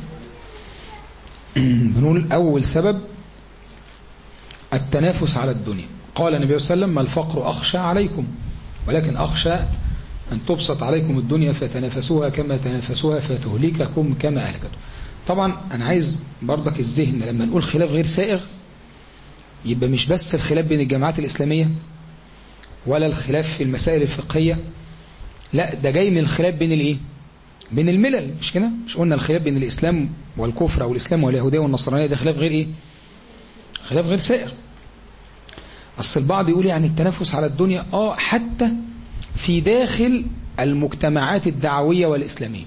بنقول أول سبب التنافس على الدنيا قال النبي صلى الله عليه وسلم ما الفقر أخشى عليكم ولكن أخشى أن تبسط عليكم الدنيا فتنافسوها كما تنافسوها فتهلككم كما أهلكتم طبعا أنا عايز برضك الذهن لما نقول خلاف غير سائغ يبقى مش بس الخلاف بين الجماعات الإسلامية ولا الخلاف في المسائل الفقهية لا ده جاي من الخلاف بين الايه بين الملل مش كده مش قلنا الخلاف بين الإسلام والكفر أو الإسلام واليهودية والنصرانية ده خلاف غير ايه خلاف غير سائغ أصل البعض يقول يعني التنافس على الدنيا آه حتى في داخل المجتمعات الدعوية والإسلامية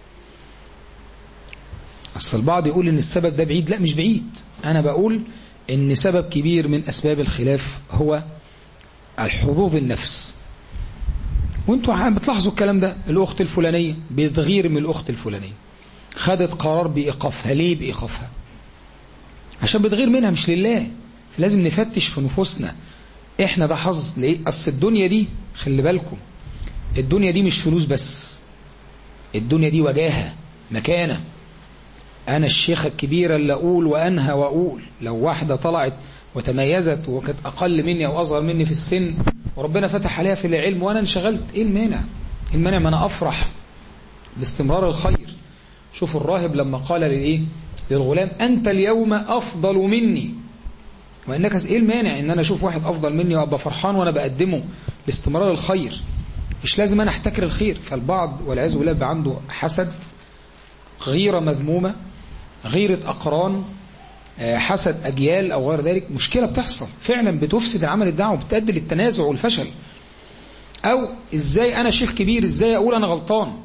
أصل البعض يقول إن السبب ده بعيد لا مش بعيد أنا بقول إن سبب كبير من أسباب الخلاف هو الحظوظ النفس وانتوا بتلاحظوا الكلام ده الأخت الفلانية بتغير من الأخت الفلانية خدت قرار بإيقافها ليه بإيقافها عشان بتغير منها مش لله لازم نفتش في نفوسنا احنا ده حظ ليه اصل الدنيا دي خلي بالكم الدنيا دي مش فلوس بس الدنيا دي وجاهة مكانة انا الشيخة الكبيرة اللي اقول وانهى واقول لو واحدة طلعت وتميزت وكانت اقل مني او اصغر مني في السن وربنا فتح عليها في العلم وانا انشغلت ايه المانع ايه المانع ما انا افرح باستمرار الخير شوف الراهب لما قال للايه للغلام انت اليوم افضل مني وانك ايه المانع ان انا اشوف واحد افضل مني وابقى فرحان وانا بقدمه لاستمرار الخير مش لازم انا احتكر الخير فالبعض والعياذ بالله بيبقى عنده حسد غيره مذمومه غيره اقران حسد اجيال او غير ذلك مشكله بتحصل فعلا بتفسد العمل الدعوه وبتؤدي للتنازع والفشل او ازاي انا شيخ كبير ازاي اقول انا غلطان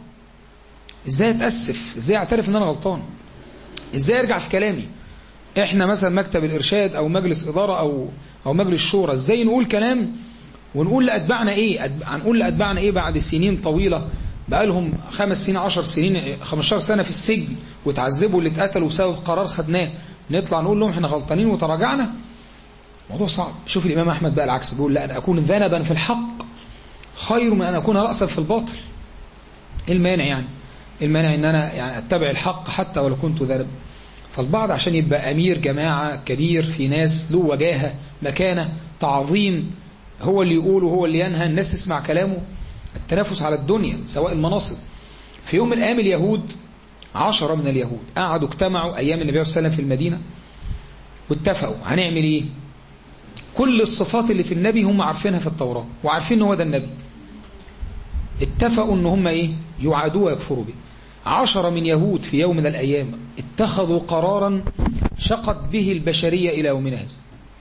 ازاي اتاسف ازاي اعترف ان انا غلطان ازاي ارجع في كلامي احنا مثلا مكتب الارشاد او مجلس اداره او او مجلس شورى ازاي نقول كلام ونقول لاتباعنا ايه أد... هنقول لاتباعنا ايه بعد سنين طويله بقى لهم خمس سنين 10 سنين 15 سنه في السجن وتعذبوا اللي اتقتلوا بسبب قرار خدناه نطلع نقول لهم احنا غلطانين وتراجعنا موضوع صعب شوف الامام احمد بقى العكس بيقول لا ان اكون ذنبا في الحق خير من ان اكون راسا في الباطل ايه المانع يعني المانع ان انا يعني اتبع الحق حتى ولو كنت ذنب فالبعض عشان يبقى أمير جماعة كبير في ناس له وجاهة مكانة تعظيم هو اللي يقول وهو اللي ينهى الناس تسمع كلامه التنافس على الدنيا سواء المناصب في يوم من الأيام اليهود عشرة من اليهود قعدوا اجتمعوا أيام النبي صلى الله عليه وسلم في المدينة واتفقوا هنعمل إيه كل الصفات اللي في النبي هم عارفينها في التوراة وعارفين هو ده النبي اتفقوا ان هم ايه يعادوه ويكفروا به عشرة من يهود في يوم من الأيام اتخذوا قرارا شقت به البشرية إلى يومنا هذا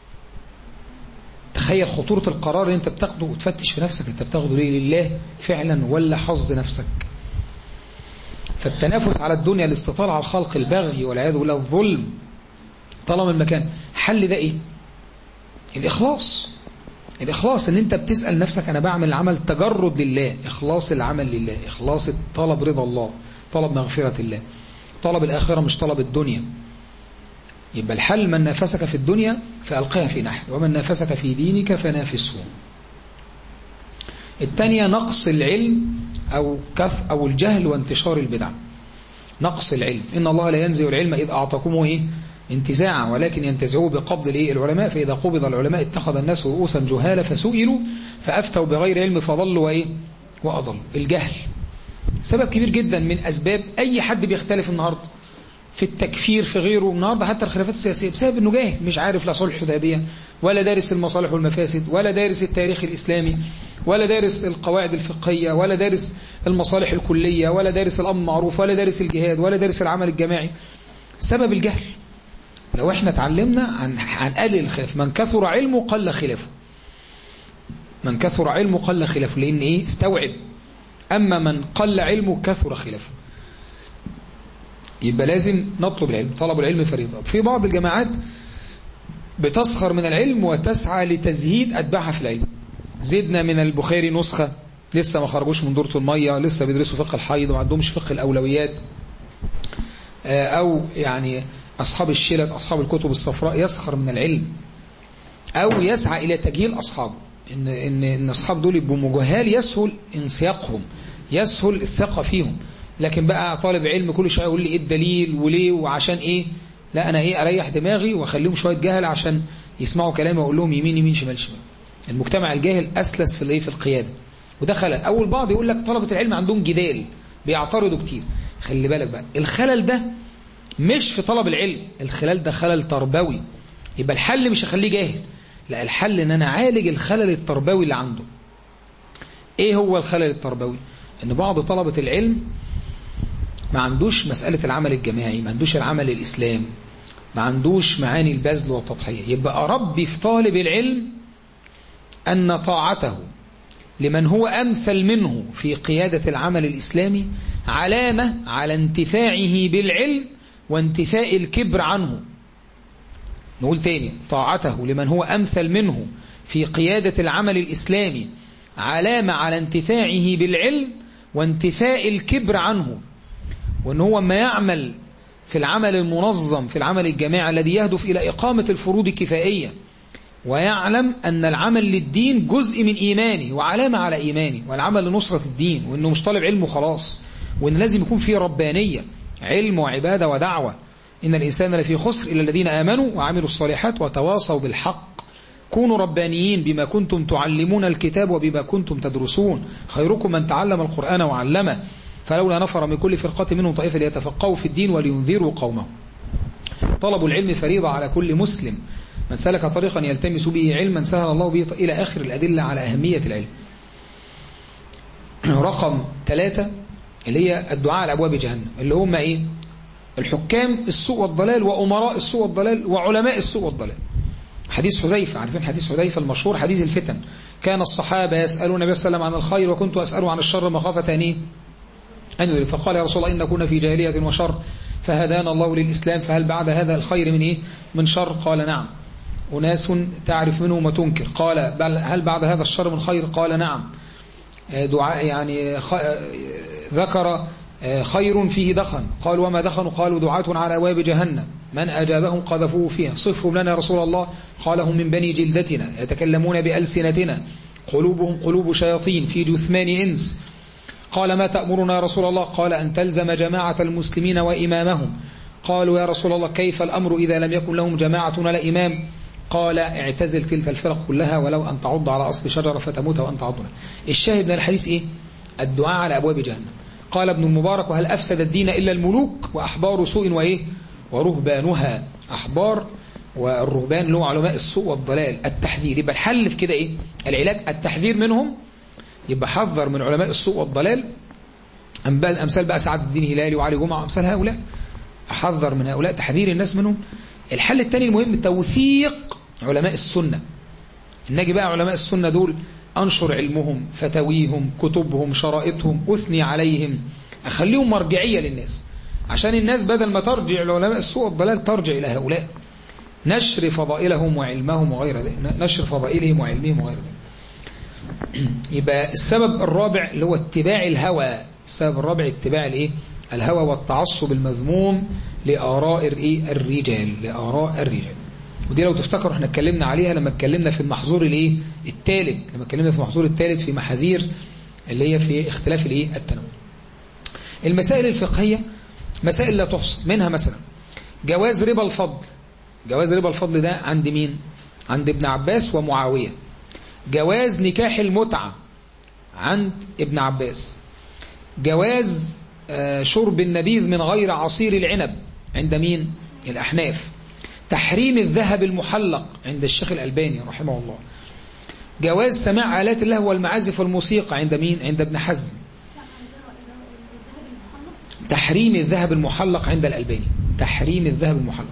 تخيل خطورة القرار اللي انت بتاخده وتفتش في نفسك انت بتاخده ليه لله فعلا ولا حظ نفسك فالتنافس على الدنيا الاستطالة على الخلق البغي والعياذ بالله الظلم طالما المكان حل ده ايه الإخلاص الإخلاص ان انت بتسأل نفسك انا بعمل العمل تجرد لله إخلاص العمل لله إخلاص طلب رضا الله طلب مغفرة الله طلب الآخرة مش طلب الدنيا يبقى الحل من نافسك في الدنيا فألقها في نحر ومن نافسك في دينك فنافسه الثانية نقص العلم أو كف أو الجهل وانتشار البدع نقص العلم إن الله لا ينزع العلم إذ أعطاكمه إيه انتزاعا ولكن ينتزعوه بقبض الايه العلماء فإذا قبض العلماء اتخذ الناس رؤوسا جهالا فسئلوا فأفتوا بغير علم فضلوا وإيه وأضلوا الجهل سبب كبير جدا من أسباب أي حد بيختلف النهاردة في التكفير في غيره النهاردة حتى الخلافات السياسية بسبب أنه جاهل مش عارف لا صلح الحديبية ولا دارس المصالح والمفاسد ولا دارس التاريخ الإسلامي ولا دارس القواعد الفقهية ولا دارس المصالح الكلية ولا دارس الأمر معروف ولا دارس الجهاد ولا دارس العمل الجماعي سبب الجهل لو احنا اتعلمنا عن هنقلل الخلاف من كثر علمه قل خلافه من كثر علمه قل خلافه لأن إيه استوعب أما من قل علمه كثر خلافه يبقى لازم نطلب العلم طلب العلم فريضة في بعض الجماعات بتسخر من العلم وتسعى لتزهيد أتباعها في العلم زدنا من البخاري نسخة لسه ما خرجوش من دورة المية لسه بيدرسوا فقه الحيض وما عندهمش فقه الأولويات أو يعني أصحاب الشلت أصحاب الكتب الصفراء يسخر من العلم أو يسعى إلى تجهيل أصحابه إن, إن, إن أصحاب دول يبقوا مجهال يسهل انسياقهم يسهل الثقة فيهم لكن بقى طالب علم كل شويه يقول لي ايه الدليل وليه وعشان ايه لا انا ايه اريح دماغي واخليهم شويه جهل عشان يسمعوا كلامي واقول لهم يمين يمين شمال شمال المجتمع الجاهل اسلس في الايه في القياده وده خلل اول بعض يقول لك طلبه العلم عندهم جدال بيعترضوا كتير خلي بالك بقى الخلل ده مش في طلب العلم الخلل ده خلل تربوي يبقى الحل مش اخليه جاهل لا الحل ان انا اعالج الخلل التربوي اللي عنده ايه هو الخلل التربوي ان بعض طلبة العلم ما عندوش مسألة العمل الجماعي ما عندوش العمل الإسلام ما عندوش معاني البذل والتضحية يبقى أربي في طالب العلم أن طاعته لمن هو أمثل منه في قيادة العمل الإسلامي علامة على انتفاعه بالعلم وانتفاء الكبر عنه نقول تاني طاعته لمن هو أمثل منه في قيادة العمل الإسلامي علامة على انتفاعه بالعلم وانتفاء الكبر عنه وأن هو ما يعمل في العمل المنظم في العمل الجماعي الذي يهدف إلى إقامة الفروض الكفائية ويعلم أن العمل للدين جزء من إيمانه وعلامة على إيمانه والعمل لنصرة الدين وأنه مش طالب علم خلاص وأن لازم يكون فيه ربانية علم وعبادة ودعوة إن الإنسان لفي خسر إلا الذين آمنوا وعملوا الصالحات وتواصوا بالحق كونوا ربانيين بما كنتم تعلمون الكتاب وبما كنتم تدرسون خيركم من تعلم القرآن وعلمه فلولا نفر من كل فرقة منهم طائفة ليتفقهوا في الدين ولينذروا قومهم طلب العلم فريضة على كل مسلم من سلك طريقا يلتمس به علما سهل الله به إلى آخر الأدلة على أهمية العلم رقم ثلاثة اللي هي الدعاء على أبواب جهنم اللي هم إيه الحكام السوء والضلال وأمراء السوء والضلال وعلماء السوء والضلال حديث حذيفة عارفين حديث حذيفة المشهور حديث الفتن كان الصحابة يسألون النبي صلى الله عليه وسلم عن الخير وكنت أسأله عن الشر مخافة أن إيه أن فقال يا رسول الله إن كنا في جاهلية وشر فهدانا الله للإسلام فهل بعد هذا الخير من إيه من شر قال نعم أناس تعرف منهم وتنكر قال بل هل بعد هذا الشر من خير قال نعم دعاء يعني خ... ذكر خير فيه دخن قال وما دخن قالوا دعاة على أبواب جهنم من أجابهم قذفوه فيها صفهم لنا يا رسول الله قال هم من بني جلدتنا يتكلمون بألسنتنا قلوبهم قلوب شياطين في جثمان إنس قال ما تأمرنا يا رسول الله قال أن تلزم جماعة المسلمين وإمامهم قالوا يا رسول الله كيف الأمر إذا لم يكن لهم جماعة ولا إمام قال اعتزل تلك الفرق كلها ولو أن تعض على أصل شجرة فتموت وأنت عضنا الشاهد من الحديث إيه الدعاء على أبواب جهنم قال ابن المبارك وهل أفسد الدين إلا الملوك وأحبار سوء وإيه ورهبانها أحبار والرهبان له علماء السوء والضلال التحذير يبقى الحل في كده إيه العلاج التحذير منهم يبقى حذر من علماء السوء والضلال أمثال بقى سعد الدين هلالي وعلي جمعة أمثال هؤلاء أحذر من هؤلاء تحذير الناس منهم الحل الثاني المهم توثيق علماء السنة الناجي بقى علماء السنة دول أنشر علمهم فتاويهم كتبهم شرائطهم أثني عليهم أخليهم مرجعية للناس عشان الناس بدل ما ترجع لعلماء السوء والضلال ترجع إلى هؤلاء نشر فضائلهم وعلمهم وغير ذلك نشر فضائلهم وعلمهم وغير ذلك يبقى السبب الرابع اللي هو اتباع الهوى السبب الرابع اتباع الايه الهوى والتعصب المذموم لآراء الرجال لآراء الرجال ودي لو تفتكروا احنا اتكلمنا عليها لما اتكلمنا في المحظور الايه الثالث لما اتكلمنا في المحظور الثالث في محاذير اللي هي في اختلاف الايه التنوع المسائل الفقهية مسائل لا تحصى منها مثلا جواز ربا الفضل جواز ربا الفضل ده عند مين عند ابن عباس ومعاوية جواز نكاح المتعة عند ابن عباس جواز شرب النبيذ من غير عصير العنب عند مين الأحناف تحريم الذهب المحلق عند الشيخ الألباني رحمه الله جواز سماع آلات اللهو والمعازف والموسيقى عند مين عند ابن حزم تحريم الذهب المحلق عند الألباني تحريم الذهب المحلق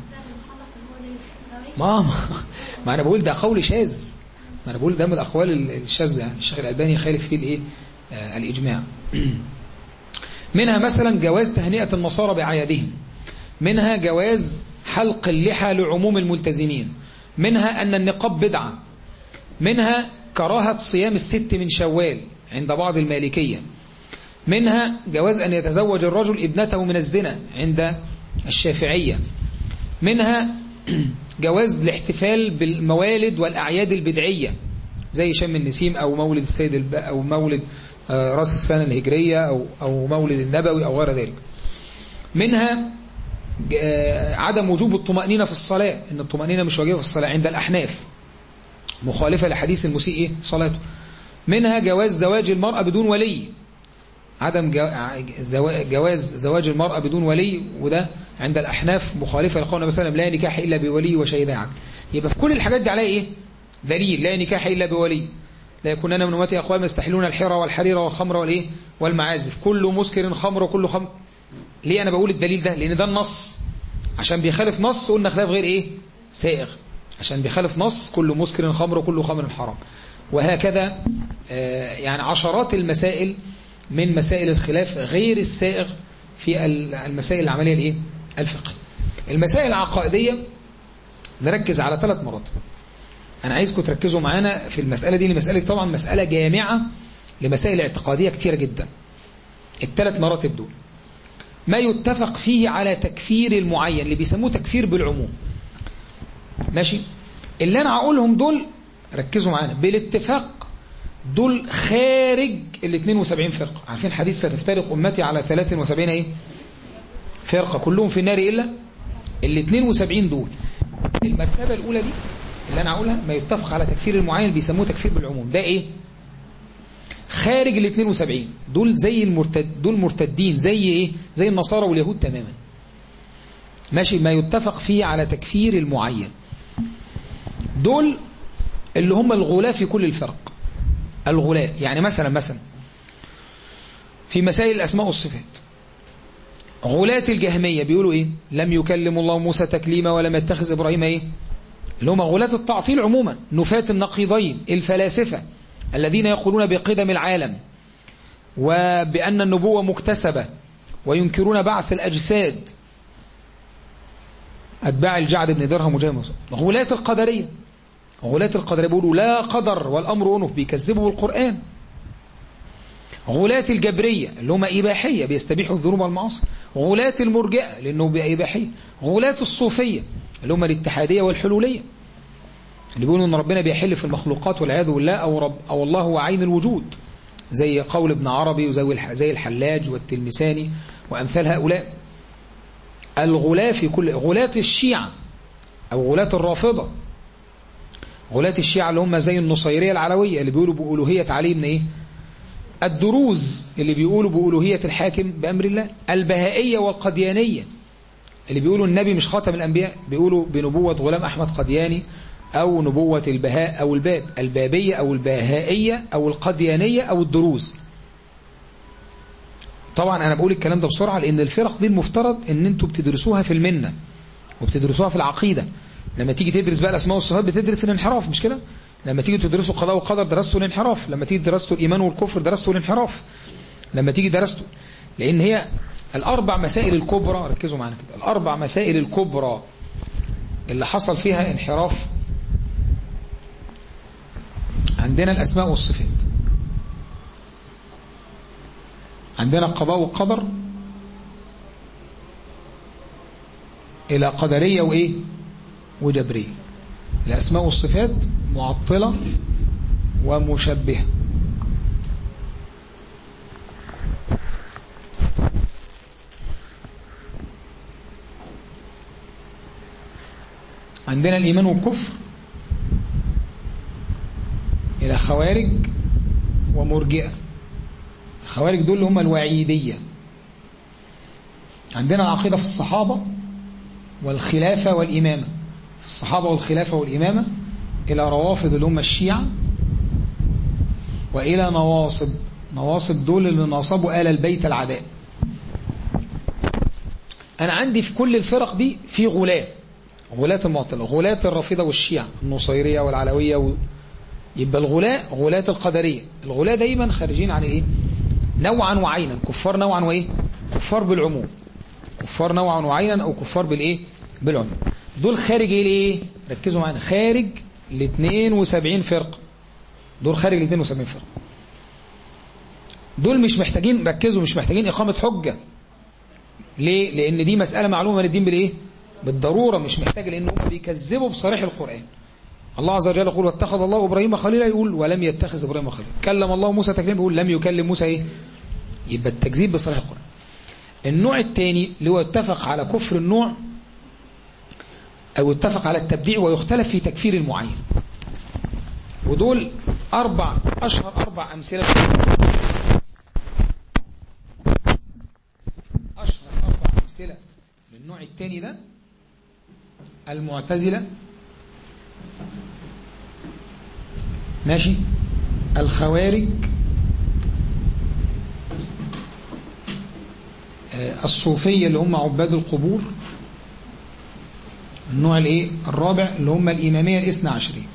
ما ما أنا بقول ده قول شاذ ما أنا بقول ده من الأقوال الشاذة يعني الشيخ الألباني خالف فيه الإيه آه الإجماع منها مثلا جواز تهنئة النصارى بأعيادهم منها جواز حلق اللحى لعموم الملتزمين منها أن النقاب بدعة منها كراهة صيام الست من شوال عند بعض المالكية منها جواز أن يتزوج الرجل ابنته من الزنا عند الشافعية منها جواز الاحتفال بالموالد والأعياد البدعية زي شم النسيم أو مولد السيد الب... أو مولد آه، راس السنة الهجرية أو, أو مولد النبوي أو غير ذلك منها آه، عدم وجوب الطمأنينة في الصلاة إن الطمأنينة مش واجبة في الصلاة عند الأحناف مخالفة لحديث المسيء إيه؟ صلاته منها جواز زواج المرأة بدون ولي عدم جوا- زوا- جواز زواج المرأة بدون ولي وده عند الأحناف مخالفة لقول النبي صلى الله عليه وسلم لا نكاح إلا بولي وشهيدا عدل يبقى في كل الحاجات دي عليها إيه دليل لا نكاح إلا بولي لا يكونن من أمتي أقوام يستحلون الحرى والحرير والخمر والإيه والمعازف كل مسكر خمر وكل خمر ليه أنا بقول الدليل ده لأن ده النص عشان بيخالف نص قلنا خلاف غير إيه سائغ عشان بيخالف نص كل مسكر خمر وكل خمر حرام وهكذا آه، يعني عشرات المسائل من مسائل الخلاف غير السائغ في ال- المسائل العملية الإيه؟ الفقه المسائل العقائدية نركز على ثلاث مراتب أنا عايزكم تركزوا معانا في المسألة دي المسألة طبعا مسألة جامعة لمسائل اعتقادية كتيرة جدا الثلاث مراتب دول ما يتفق فيه على تكفير المعين اللي بيسموه تكفير بالعموم ماشي اللي أنا هقولهم دول ركزوا معانا بالاتفاق دول خارج ال 72 فرقة عارفين حديث ستفترق أمتي على 73 إيه فرقة كلهم في النار إلا ال 72 دول المرتبة الأولى دي اللي أنا هقولها ما يتفق على تكفير المعين بيسموه تكفير بالعموم ده إيه خارج ال 72 دول زي المرتد دول مرتدين زي إيه زي النصارى واليهود تماما ماشي ما يتفق فيه على تكفير المعين دول اللي هم الغلاة في كل الفرق الغلاة يعني مثلا مثلا في مسائل الأسماء والصفات غلاة الجهمية بيقولوا إيه لم يكلم الله موسى تكليما ولم يتخذ إبراهيم إيه اللي هم غلاة التعطيل عموما نفاة النقيضين الفلاسفة الذين يقولون بقدم العالم وبأن النبوة مكتسبة وينكرون بعث الأجساد أتباع الجعد بن درهم وجاي غلاة القدرية غلاة القدرية بيقولوا لا قدر والأمر أنف بيكذبوا بالقرآن غلاة الجبرية اللي هم إباحية بيستبيحوا الذنوب والمعاصي غلاة المرجئة لأنه إباحية غلاة الصوفية اللي هم الاتحادية والحلولية اللي بيقولوا أن ربنا بيحل في المخلوقات والعياذ بالله أو, رب أو الله هو عين الوجود زي قول ابن عربي وزي الح- زي الحلاج والتلمساني وأمثال هؤلاء الغلاة في كل غلاة الشيعة أو غلاة الرافضة غلاة الشيعة اللي هم زي النصيرية العلوية اللي بيقولوا بألوهية علي بن إيه الدروز اللي بيقولوا بألوهية الحاكم بأمر الله البهائية والقديانية اللي بيقولوا النبي مش خاتم الأنبياء بيقولوا بنبوة غلام أحمد قدياني أو نبوة البهاء أو الباب البابية أو البهائية أو القديانية أو الدروز طبعا أنا بقول الكلام ده بسرعة لأن الفرق دي المفترض أن أنتوا بتدرسوها في المنة وبتدرسوها في العقيدة لما تيجي تدرس بقى الأسماء والصفات بتدرس الانحراف مش كده لما تيجي تدرسوا القضاء والقدر درستوا الانحراف لما تيجي درستوا الإيمان والكفر درستوا الانحراف لما تيجي درستوا لأن هي الأربع مسائل الكبرى ركزوا معانا كده الأربع مسائل الكبرى اللي حصل فيها انحراف عندنا الأسماء والصفات عندنا القضاء والقدر إلى قدرية وإيه وجبرية الأسماء والصفات معطلة ومشبهة عندنا الإيمان والكفر إلى خوارج ومرجئة الخوارج دول هم الوعيدية عندنا العقيدة في الصحابة والخلافة والإمامة في الصحابة والخلافة والإمامة إلى روافض اللي هم الشيعة وإلى نواصب نواصب دول اللي ناصبوا آل البيت العداء أنا عندي في كل الفرق دي في غلاة غلاة المعطلة غلاة الرافضة والشيعة النصيرية والعلوية و... يبقى الغلاة غلاة القدرية الغلاة دايما خارجين عن الايه نوعا وعينا كفار نوعا وايه كفار بالعموم كفار نوعا وعينا او كفار بالايه بالعموم دول خارج ايه ركزوا معانا خارج ال 72 فرقه دول خارج ال 72 فرقه دول مش محتاجين ركزوا مش محتاجين اقامه حجه ليه لان دي مساله معلومه من الدين بالايه بالضروره مش محتاجه لان هم بيكذبوا بصريح القران الله عز وجل يقول واتخذ الله إبراهيم خليلا يقول ولم يتخذ إبراهيم خليلا كلم الله موسى تكليما يقول لم يكلم موسى إيه يبقى التكذيب بصريح القرآن النوع الثاني اللي هو اتفق على كفر النوع أو اتفق على التبديع ويختلف في تكفير المعين ودول أربع أشهر أربع أمثلة أشهر أربع أمثلة من النوع الثاني ده المعتزلة ماشي الخوارج آه، الصوفية اللي هم عباد القبور النوع الايه الرابع اللي هم الإمامية الاثنى عشرية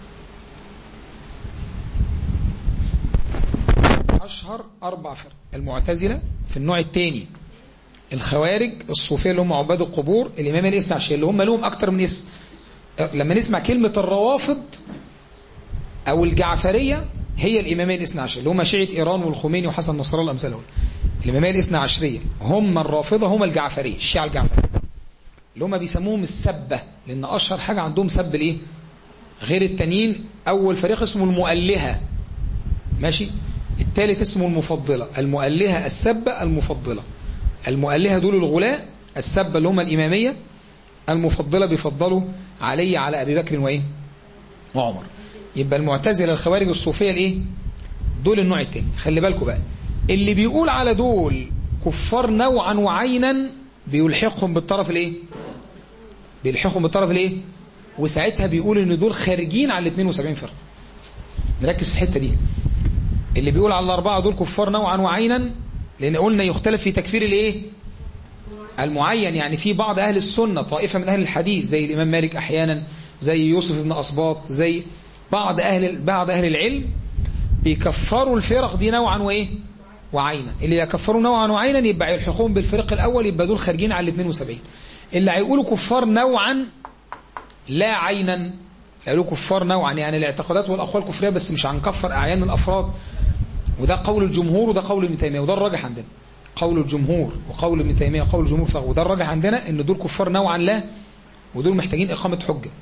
أشهر أربع فرق المعتزلة في النوع الثاني الخوارج الصوفية اللي هم عباد القبور الإمامية الاثنى عشرية اللي هم لهم أكتر من اسم آه، لما نسمع كلمة الروافض أو الجعفرية هي الإمامية الاثنى عشرية اللي هم شيعة إيران والخميني وحسن نصر الله الأمثال هؤلاء الإمامية الاثنى عشرية هم الرافضة هم الجعفرية الشيعة الجعفرية اللي هم بيسموهم السبة لأن أشهر حاجة عندهم سب الإيه غير التانيين أول فريق اسمه المؤلهة ماشي الثالث اسمه المفضلة المؤلهة السبة المفضلة المؤلهة دول الغلاء السبة اللي هم الإمامية المفضلة بيفضلوا علي على أبي بكر وإيه وعمر يبقى المعتزلة الخوارج الصوفية الإيه دول النوع التاني خلي بالكم بقى اللي بيقول على دول كفار نوعا وعينا بيلحقهم بالطرف الايه بيلحقهم بالطرف الايه وساعتها بيقول ان دول خارجين عن ال 72 فرقه نركز في الحته دي اللي بيقول على الاربعه دول كفار نوعا وعينا لان قلنا يختلف في تكفير الايه المعين يعني في بعض اهل السنه طائفه من اهل الحديث زي الامام مالك احيانا زي يوسف بن اسباط زي بعض اهل بعض اهل العلم بيكفروا الفرق دي نوعا وايه وعينا اللي يكفروا نوعا وعينا يبقى يلحقون بالفريق الاول يبقى دول خارجين على ال 72 اللي هيقولوا كفار نوعا لا عينا يقولوا كفار نوعا يعني الاعتقادات والاقوال كفريه بس مش هنكفر اعيان من الافراد وده قول الجمهور وده قول ابن تيميه وده الراجح عندنا قول الجمهور وقول ابن تيميه وقول الجمهور فقه وده الراجح عندنا ان دول كفار نوعا لا ودول محتاجين اقامه حجه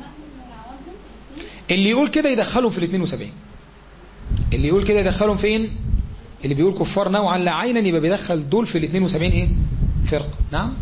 اللي يقول كده يدخلهم في ال 72 اللي يقول كده يدخلهم فين اللي بيقول كفار نوعا لا عينا يبقى بيدخل دول في ال 72 ايه فرقه نعم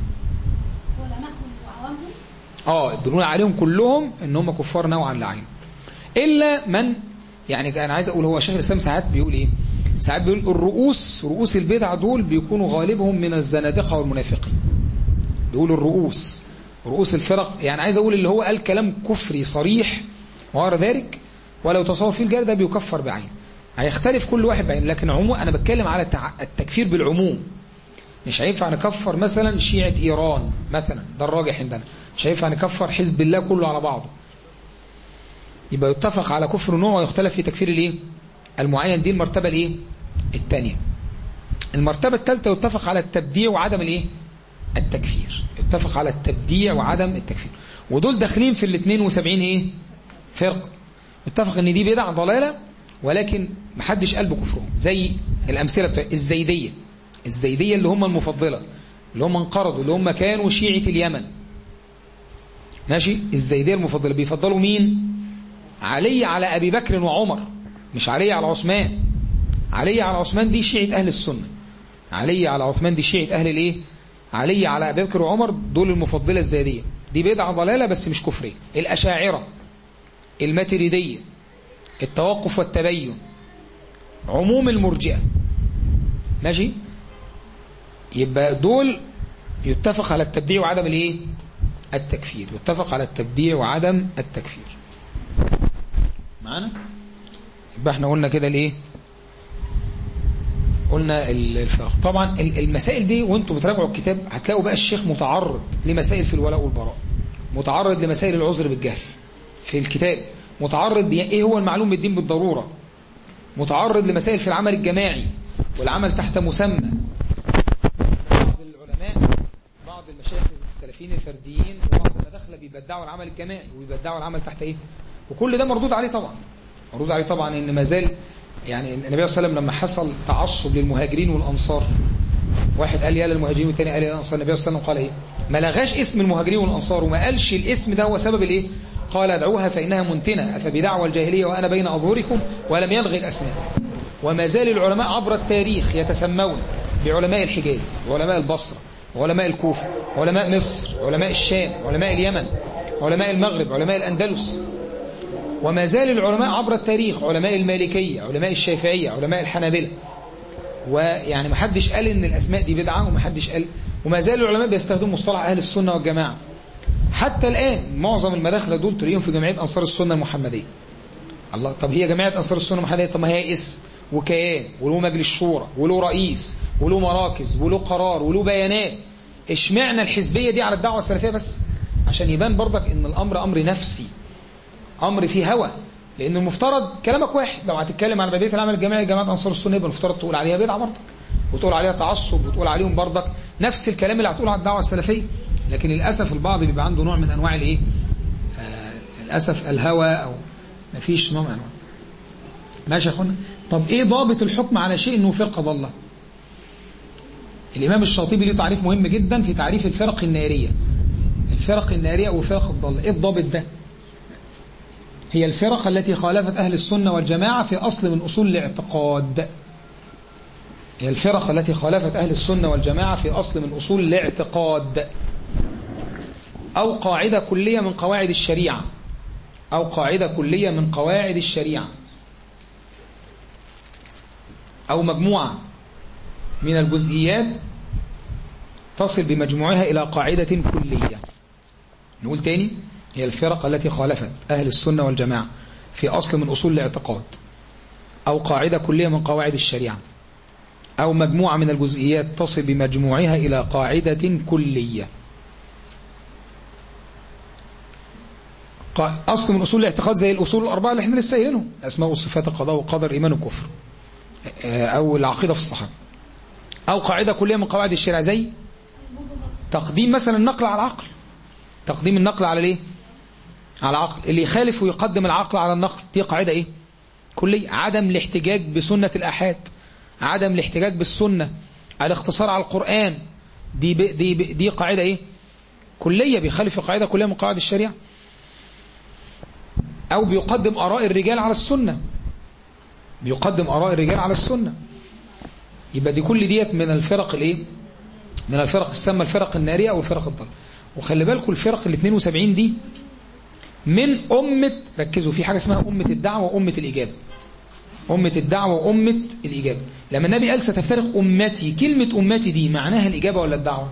اه بنقول عليهم كلهم ان هم كفار نوعا لا عينا الا من يعني انا عايز اقول هو شيخ الاسلام ساعات بيقول ايه ساعات بيقول الرؤوس رؤوس البدع دول بيكونوا غالبهم من الزنادقه والمنافقين بيقول الرؤوس رؤوس الفرق يعني عايز اقول اللي هو قال كلام كفري صريح وغير ذلك ولو تصور فيه الجار ده بيكفر بعين هيختلف كل واحد بعين لكن عموم انا بتكلم على التكفير بالعموم مش هينفع نكفر مثلا شيعة ايران مثلا ده الراجح عندنا مش هينفع نكفر حزب الله كله على بعضه يبقى يتفق على كفر نوع ويختلف في تكفير الايه المعين دي المرتبة الايه الثانيه المرتبة الثالثة يتفق على التبديع وعدم الايه التكفير يتفق على التبديع وعدم التكفير ودول داخلين في ال 72 ايه فرق اتفق ان دي بدع ضلاله ولكن محدش قال بكفرهم زي الامثله بتاع الزيديه الزيديه اللي هم المفضله اللي هم انقرضوا اللي هم كانوا شيعه اليمن ماشي الزيديه المفضله بيفضلوا مين علي على ابي بكر وعمر مش علي على عثمان علي على عثمان دي شيعه اهل السنه علي على عثمان دي شيعه اهل الايه علي على ابي بكر وعمر دول المفضله الزيديه دي بدعه ضلاله بس مش كفريه الاشاعره الماتريديه التوقف والتبين عموم المرجئة ماشي يبقى دول يتفق على التبديع وعدم الايه التكفير يتفق على التبديع وعدم التكفير معانا يبقى احنا قلنا كده الايه قلنا الفرق طبعا المسائل دي وانتم بتراجعوا الكتاب هتلاقوا بقى الشيخ متعرض لمسائل في الولاء والبراء متعرض لمسائل العذر بالجهل في الكتاب متعرض ايه هو المعلوم بالدين بالضرورة متعرض لمسائل في العمل الجماعي والعمل تحت مسمى بعض العلماء بعض المشايخ السلفيين الفرديين وبعض المداخله بيبدعوا العمل الجماعي وبيبدعوا العمل تحت ايه وكل ده مردود عليه طبعا مردود عليه طبعا ان ما زال يعني النبي صلى الله عليه وسلم لما حصل تعصب للمهاجرين والانصار واحد قال يا للمهاجرين والثاني قال يا للانصار النبي صلى الله عليه وسلم قال ايه ما لغاش اسم المهاجرين والانصار وما قالش الاسم ده هو سبب الايه قال ادعوها فإنها منتنة أفبدعوى الجاهلية وأنا بين أظهركم ولم يلغي الأسماء وما زال العلماء عبر التاريخ يتسمون بعلماء الحجاز وعلماء البصرة وعلماء الكوفة وعلماء مصر وعلماء الشام وعلماء اليمن علماء المغرب علماء الأندلس وما زال العلماء عبر التاريخ علماء المالكية علماء الشافعية علماء الحنابلة ويعني ما حدش قال ان الاسماء دي بدعه وما حدش قال وما زال العلماء بيستخدموا مصطلح اهل السنه والجماعه حتى الان معظم المداخله دول تلاقيهم في جمعيه انصار السنه المحمديه الله طب هي جمعيه انصار السنه المحمديه طب ما هي اسم وكيان وله مجلس شورى وله رئيس وله مراكز وله قرار وله بيانات اشمعنا الحزبيه دي على الدعوه السلفيه بس عشان يبان برضك ان الامر امر نفسي امر فيه هوى لان المفترض كلامك واحد لو هتتكلم عن بدايه العمل الجماعي جماعه انصار السنه يبقى المفترض تقول عليها بدعه برضك وتقول عليها تعصب وتقول عليهم برضك نفس الكلام اللي هتقوله على الدعوه السلفيه لكن للاسف البعض بيبقى عنده نوع من انواع الايه آه للاسف الهوى او مفيش نوع من انواع ماشي يا اخوانا طب ايه ضابط الحكم على شيء انه فرقه ضاله الامام الشاطبي له تعريف مهم جدا في تعريف الفرق الناريه الفرق الناريه وفرق الضاله ايه الضابط ده هي الفرق التي خالفت أهل السنة والجماعة في أصل من أصول الاعتقاد هي الفرق التي خالفت أهل السنة والجماعة في أصل من أصول الاعتقاد أو قاعدة كلية من قواعد الشريعة أو قاعدة كلية من قواعد الشريعة أو مجموعة من الجزئيات تصل بمجموعها إلى قاعدة كلية نقول تاني هي الفرق التي خالفت أهل السنة والجماعة في أصل من أصول الاعتقاد أو قاعدة كلية من قواعد الشريعة أو مجموعة من الجزئيات تصل بمجموعها إلى قاعدة كلية أصل من أصول الاعتقاد زي الأصول الأربعة اللي احنا لسه قايلينهم أسماء وصفات القضاء والقدر إيمان وكفر أو العقيدة في الصحابة أو قاعدة كلية من قواعد الشريعة زي تقديم مثلا النقل على العقل تقديم النقل على الايه على العقل اللي يخالف ويقدم العقل على النقل دي قاعده ايه كليه عدم الاحتجاج بسنه الاحاد عدم الاحتجاج بالسنه الاختصار على القران دي ب... دي ب... دي قاعده ايه كليه بيخالف قاعده كليه من قواعد الشريعه او بيقدم اراء الرجال على السنه بيقدم اراء الرجال على السنه يبقى دي كل ديت من الفرق الايه من الفرق تسمى الفرق الناريه او الفرق الضاله وخلي بالكم الفرق ال 72 دي من أمة ركزوا في حاجة اسمها أمة الدعوة وأمة الإجابة أمة الدعوة وأمة الإجابة لما النبي قال ستفترق أمتي كلمة أمتي دي معناها الإجابة ولا الدعوة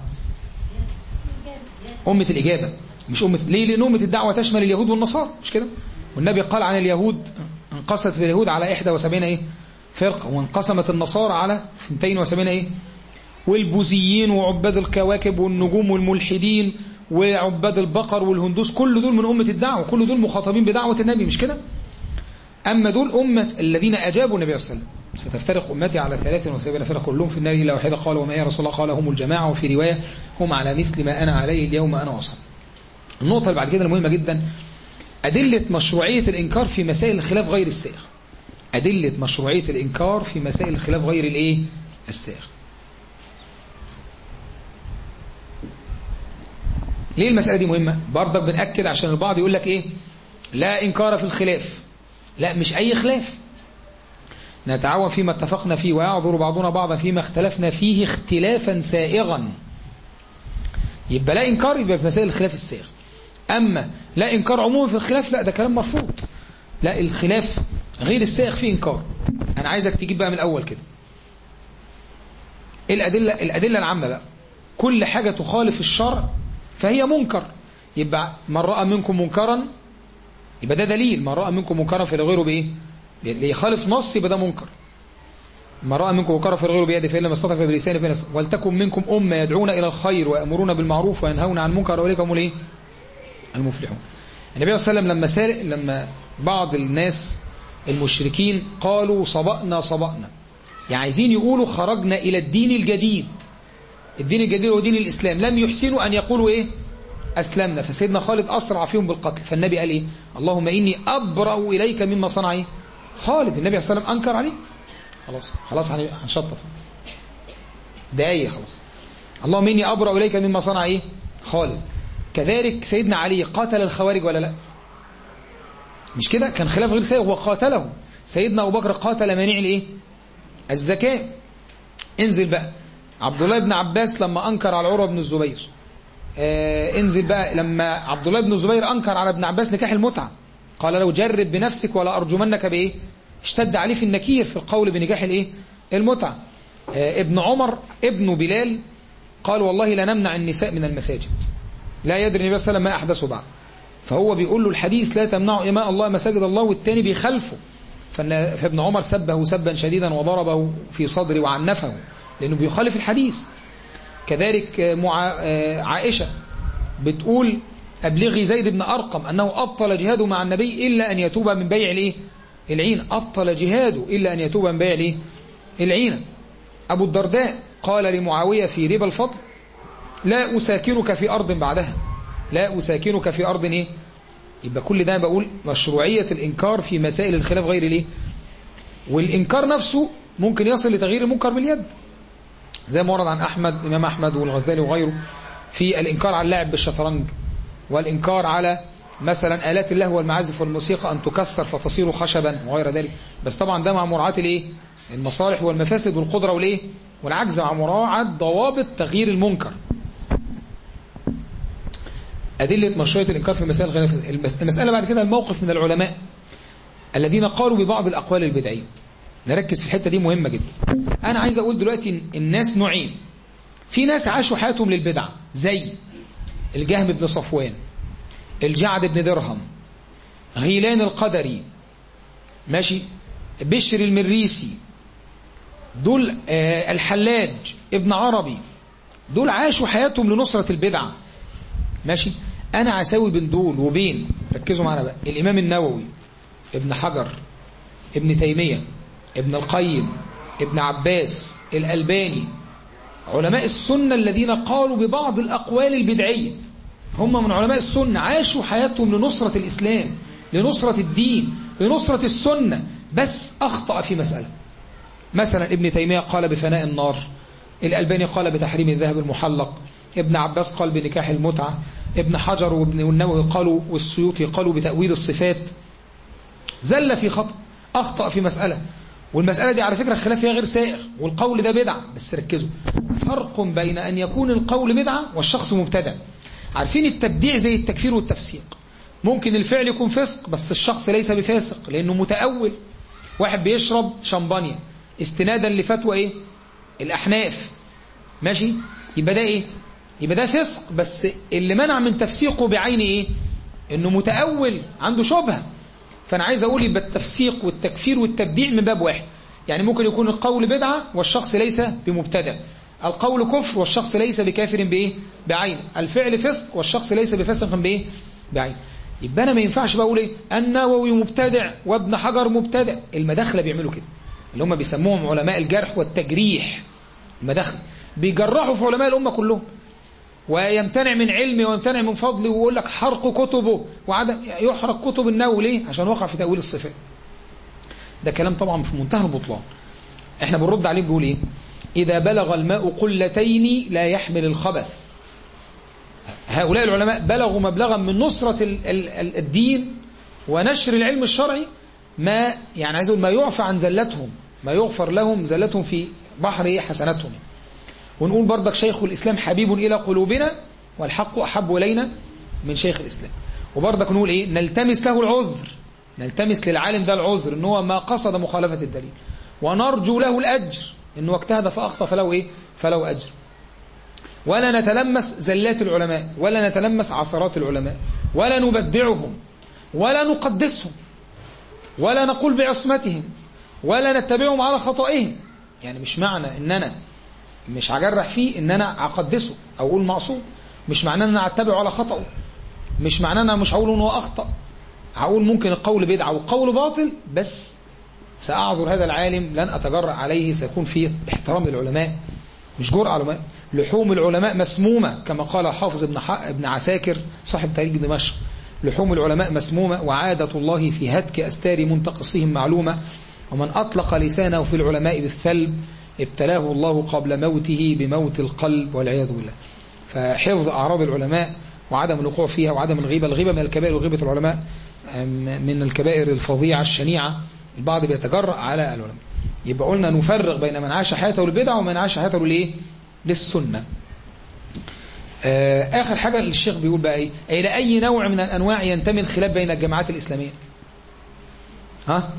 أمة الإجابة مش أمة ليه لأن أمة الدعوة تشمل اليهود والنصارى مش كده والنبي قال عن اليهود انقسمت في اليهود على 71 إيه فرقة وانقسمت النصارى على 72 إيه والبوذيين وعباد الكواكب والنجوم والملحدين وعباد البقر والهندوس كل دول من أمة الدعوة كل دول مخاطبين بدعوة النبي مش كده أما دول أمة الذين أجابوا النبي صلى الله عليه وسلم ستفترق أمتي على 73 فرقة كلهم في النار إلا واحدة قال وما يا رسول الله قال هم الجماعة وفي رواية هم على مثل ما أنا عليه اليوم أنا وأصحابي النقطة اللي بعد كده المهمة جدا أدلة مشروعية الإنكار في مسائل الخلاف غير السائغ أدلة مشروعية الإنكار في مسائل الخلاف غير الإيه السائغ ليه المسألة دي مهمة برضك بنأكد عشان البعض يقول لك إيه لا إنكار في الخلاف لا مش أي خلاف نتعاون فيما اتفقنا فيه ويعذر بعضنا بعضا فيما اختلفنا فيه اختلافا سائغا يبقى لا إنكار يبقى في مسائل الخلاف السائغ أما لا إنكار عموما في الخلاف لا ده كلام مرفوض لا الخلاف غير السائغ فيه إنكار أنا عايزك تجيب بقى من الأول كده الأدلة, الأدلة العامة بقى كل حاجة تخالف الشرع فهي منكر يبقى من رأى منكم منكرا يبقى ده دليل من رأى منكم منكرا فلغيره بإيه اللي يخالف نص يبقى ده منكر من رأى منكم منكرا فلغيره بيده فإن لم يستطع فبلسانه فإن ولتكن منكم أمة يدعون إلى الخير ويأمرون بالمعروف وينهون عن المنكر وأولئك هم الإيه المفلحون النبي صلى الله عليه وسلم لما سارق لما بعض الناس المشركين قالوا صبأنا صبأنا يعني عايزين يقولوا خرجنا إلى الدين الجديد الدين الجديد هو دين الإسلام لم يحسنوا أن يقولوا إيه أسلمنا فسيدنا خالد أسرع فيهم بالقتل فالنبي قال إيه اللهم إني أبرأ إليك مما صنع إيه خالد النبي صلى الله عليه وسلم أنكر عليه خلاص خلاص هنشطف دقايق خلاص اللهم إني أبرأ إليك مما صنع إيه خالد كذلك سيدنا علي قتل الخوارج ولا لا مش كده كان خلاف غير سائغ وقاتله سيدنا أبو بكر قاتل مانع الايه الزكاة انزل بقى عبد الله بن عباس لما أنكر على عروة بن الزبير آه انزل بقى لما عبد الله بن الزبير أنكر على ابن عباس نكاح المتعة قال له جرب بنفسك ولا أرجمنك بإيه اشتد عليه في النكير في القول بنكاح الايه المتعة آه ابن عمر ابن بلال قال والله لا نمنع النساء من المساجد لا يدري النبي صلى الله عليه وسلم ما أحدثه بعد فهو بيقول له الحديث لا تمنعوا إماء الله مساجد الله والتاني بيخلفه فابن عمر سبه سبا شديدا وضربه في صدره وعنفه لأنه بيخالف الحديث كذلك مع عائشة بتقول أبلغي زيد بن أرقم أنه أبطل جهاده مع النبي إلا أن يتوب من بيع الإيه؟ العين أبطل جهاده إلا أن يتوب من بيع الإيه؟ العين أبو الدرداء قال لمعاوية في ربا الفضل لا أساكنك في أرض بعدها لا أساكنك في أرض إيه؟ يبقى كل ده بقول مشروعية الإنكار في مسائل الخلاف غير ليه والإنكار نفسه ممكن يصل لتغيير المنكر باليد زي ما ورد عن أحمد إمام أحمد والغزالي وغيره في الإنكار على اللعب بالشطرنج والإنكار على مثلا آلات اللهو والمعازف والموسيقى أن تكسر فتصير خشبا وغير ذلك بس طبعا ده مع مراعاة الإيه المصالح والمفاسد والقدرة والإيه والعجز مع مراعاة ضوابط تغيير المنكر أدلة مشروعية الإنكار في مسائل غير المسألة بعد كده الموقف من العلماء الذين قالوا ببعض الأقوال البدعية نركز في الحتة دي مهمة جدا أنا عايز أقول دلوقتي الناس نوعين في ناس عاشوا حياتهم للبدعة زي الجهم بن صفوان الجعد بن درهم غيلان القدري ماشي بشر المريسي دول آه الحلاج ابن عربي دول عاشوا حياتهم لنصرة البدعة ماشي أنا عساوي بين دول وبين ركزوا معنا بقى الإمام النووي ابن حجر ابن تيمية ابن القيم ابن عباس الألباني علماء السنة الذين قالوا ببعض الأقوال البدعية هم من علماء السنة عاشوا حياتهم لنصرة الإسلام لنصرة الدين لنصرة السنة بس أخطأ في مسألة مثلا ابن تيمية قال بفناء النار الألباني قال بتحريم الذهب المحلق ابن عباس قال بنكاح المتعة ابن حجر وابن والنووي قالوا والسيوطي قالوا بتأويل الصفات زل في خطأ أخطأ في مسألة والمسألة دي على فكرة الخلاف فيها غير سائغ والقول ده بدعة بس ركزوا فرق بين أن يكون القول بدعة والشخص مبتدع عارفين التبديع زي التكفير والتفسيق ممكن الفعل يكون فسق بس الشخص ليس بفاسق لأنه متأول واحد بيشرب شمبانيا استنادا لفتوى ايه الأحناف ماشي يبقى ده ايه يبقى ده فسق بس اللي منع من تفسيقه بعين ايه انه متأول عنده شبهه فأنا عايز أقول يبقى التفسيق والتكفير والتبديع من باب واحد يعني ممكن يكون القول بدعة والشخص ليس بمبتدع القول كفر والشخص ليس بكافر بإيه بعين الفعل فسق والشخص ليس بفسق بإيه بعين يبقى أنا ما ينفعش بقول إيه النووي مبتدع وابن حجر مبتدع المداخلة بيعملوا كده اللي هم بيسموهم علماء الجرح والتجريح المداخلة بيجرحوا في علماء الأمة كلهم ويمتنع من علمي ويمتنع من فضلي ويقول لك حرق كتبه وعدم يحرق كتب النووي ليه عشان وقع في تأويل الصفات ده كلام طبعا في منتهى البطلان احنا بنرد عليه بنقول ايه إذا بلغ الماء قلتين لا يحمل الخبث هؤلاء العلماء بلغوا مبلغا من نصرة الدين ونشر العلم الشرعي ما يعني عايز اقول ما يعفى عن زلتهم ما يغفر لهم زلتهم في بحر حسناتهم ونقول برضك شيخ الإسلام حبيب إلى قلوبنا والحق أحب إلينا من شيخ الإسلام وبرضك نقول إيه نلتمس له العذر نلتمس للعالم ده العذر إن هو ما قصد مخالفة الدليل ونرجو له الأجر إنه اجتهد فأخطأ فله إيه فله أجر ولا نتلمس زلات العلماء ولا نتلمس عثرات العلماء ولا نبدعهم ولا نقدسهم ولا نقول بعصمتهم ولا نتبعهم على خطئهم يعني مش معنى ان انا مش هجرح فيه ان انا اقدسه او اقول معصوم مش معناه ان انا اتبعه على خطأه مش معناه ان انا مش هقول ان هو اخطأ هقول ممكن القول بدعة والقول باطل بس سأعذر هذا العالم لن أتجرأ عليه سيكون فيه احترام للعلماء مش جرأة علماء لحوم العلماء مسمومة كما قال الحافظ ابن, ابن عساكر صاحب تاريخ دمشق لحوم العلماء مسمومة وعادة الله في هتك أستار منتقصهم معلومة ومن أطلق لسانه في العلماء بالثلب ابتلاه الله قبل موته بموت القلب والعياذ بالله فحفظ أعراض العلماء وعدم الوقوع فيها وعدم الغيبة الغيبة من الكبائر وغيبة العلماء من الكبائر الفظيعة الشنيعة البعض بيتجرأ على العلماء يبقى قلنا نفرق بين من عاش حياته للبدعة ومن عاش حياته للايه للسنة آخر حاجة الشيخ بيقول بقى ايه إلى أي نوع من الأنواع ينتمي الخلاف بين الجماعات الإسلامية ها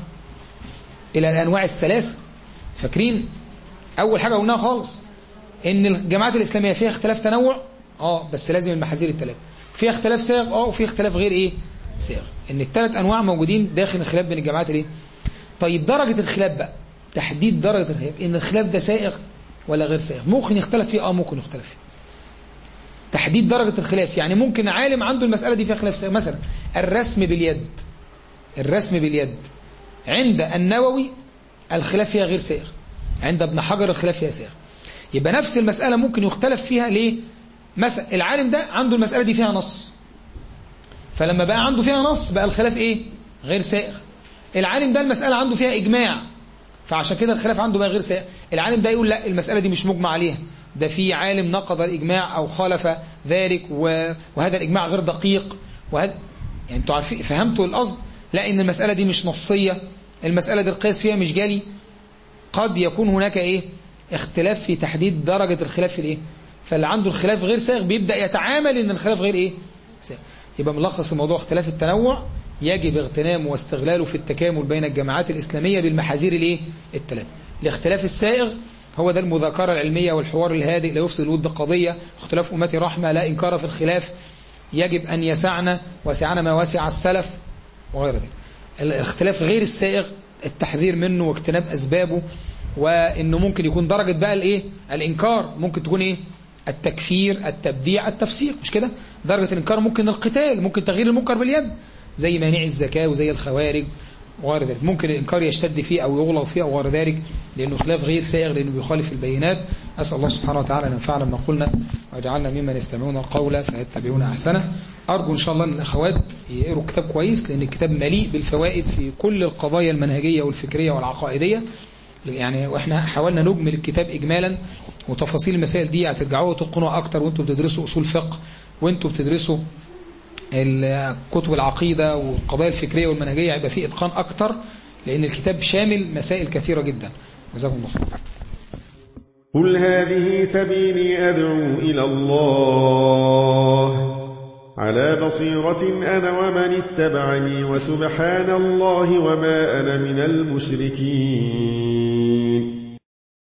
إلى الأنواع الثلاثة فاكرين أول حاجة قلناها خالص إن الجماعات الإسلامية فيها اختلاف تنوع اه بس لازم المحاذير الثلاثة فيها اختلاف سائغ اه وفي اختلاف غير ايه سائغ ان الثلاث انواع موجودين داخل الخلاف بين الجماعات الايه طيب درجة الخلاف بقى تحديد درجة الخلاف ان الخلاف ده سائغ ولا غير سائغ ممكن يختلف فيه اه ممكن يختلف فيه تحديد درجة الخلاف يعني ممكن عالم عنده المسألة دي فيها خلاف سائغ مثلا الرسم باليد الرسم باليد عند النووي الخلاف فيها غير سائغ عند ابن حجر الخلاف فيها سائغ يبقى نفس المسألة ممكن يختلف فيها ليه مثلا العالم ده عنده المسألة دي فيها نص فلما بقى عنده فيها نص بقى الخلاف ايه غير سائغ العالم ده المسألة عنده فيها إجماع فعشان كده الخلاف عنده بقى غير سائغ العالم ده يقول لا المسألة دي مش مجمع عليها ده في عالم نقض الإجماع أو خالف ذلك و... وهذا الإجماع غير دقيق وهذا يعني انتوا عارفين فهمتوا القصد لا ان المسألة دي مش نصية المسألة دي القياس فيها مش جالي قد يكون هناك ايه اختلاف في تحديد درجة الخلاف في الايه فاللي عنده الخلاف غير سائغ بيبدأ يتعامل ان الخلاف غير ايه سائغ يبقى ملخص الموضوع اختلاف التنوع يجب اغتنامه واستغلاله في التكامل بين الجماعات الإسلامية بالمحاذير الايه الثلاث الاختلاف السائغ هو ده المذاكرة العلمية والحوار الهادئ لا يفسد الود قضية اختلاف أمتي رحمة لا إنكار في الخلاف يجب أن يسعنا وسعنا ما وسع السلف وغير ذلك الاختلاف غير السائغ التحذير منه واجتناب أسبابه وإنه ممكن يكون درجة بقى الإيه الإنكار ممكن تكون إيه التكفير التبديع التفسيق مش كده درجة الإنكار ممكن القتال ممكن تغيير المنكر باليد زي مانع الزكاة وزي الخوارج وغير ذلك ممكن الإنكار يشتد فيه أو يغلظ فيه أو غير ذلك لأنه خلاف غير سائغ لأنه بيخالف البينات أسأل الله سبحانه وتعالى أن ينفعنا بما قلنا ويجعلنا ممن يستمعون القول فيتبعون أحسنه أرجو إن شاء الله أن الأخوات يقروا الكتاب كويس لأن الكتاب مليء بالفوائد في كل القضايا المنهجية والفكرية والعقائدية يعني واحنا حاولنا نجمل الكتاب إجمالا وتفاصيل المسائل دي هترجعوها وتتقنوها أكتر وانتم بتدرسوا أصول فقه وانتم بتدرسوا كتب العقيدة والقضايا الفكرية والمنهجية هيبقى فيه إتقان أكتر لأن الكتاب شامل مسائل كثيرة جدا جزاكم الله خير
قل هذه سبيلي أدعو إلى الله على بصيرة أنا ومن اتبعني وسبحان الله وما أنا من المشركين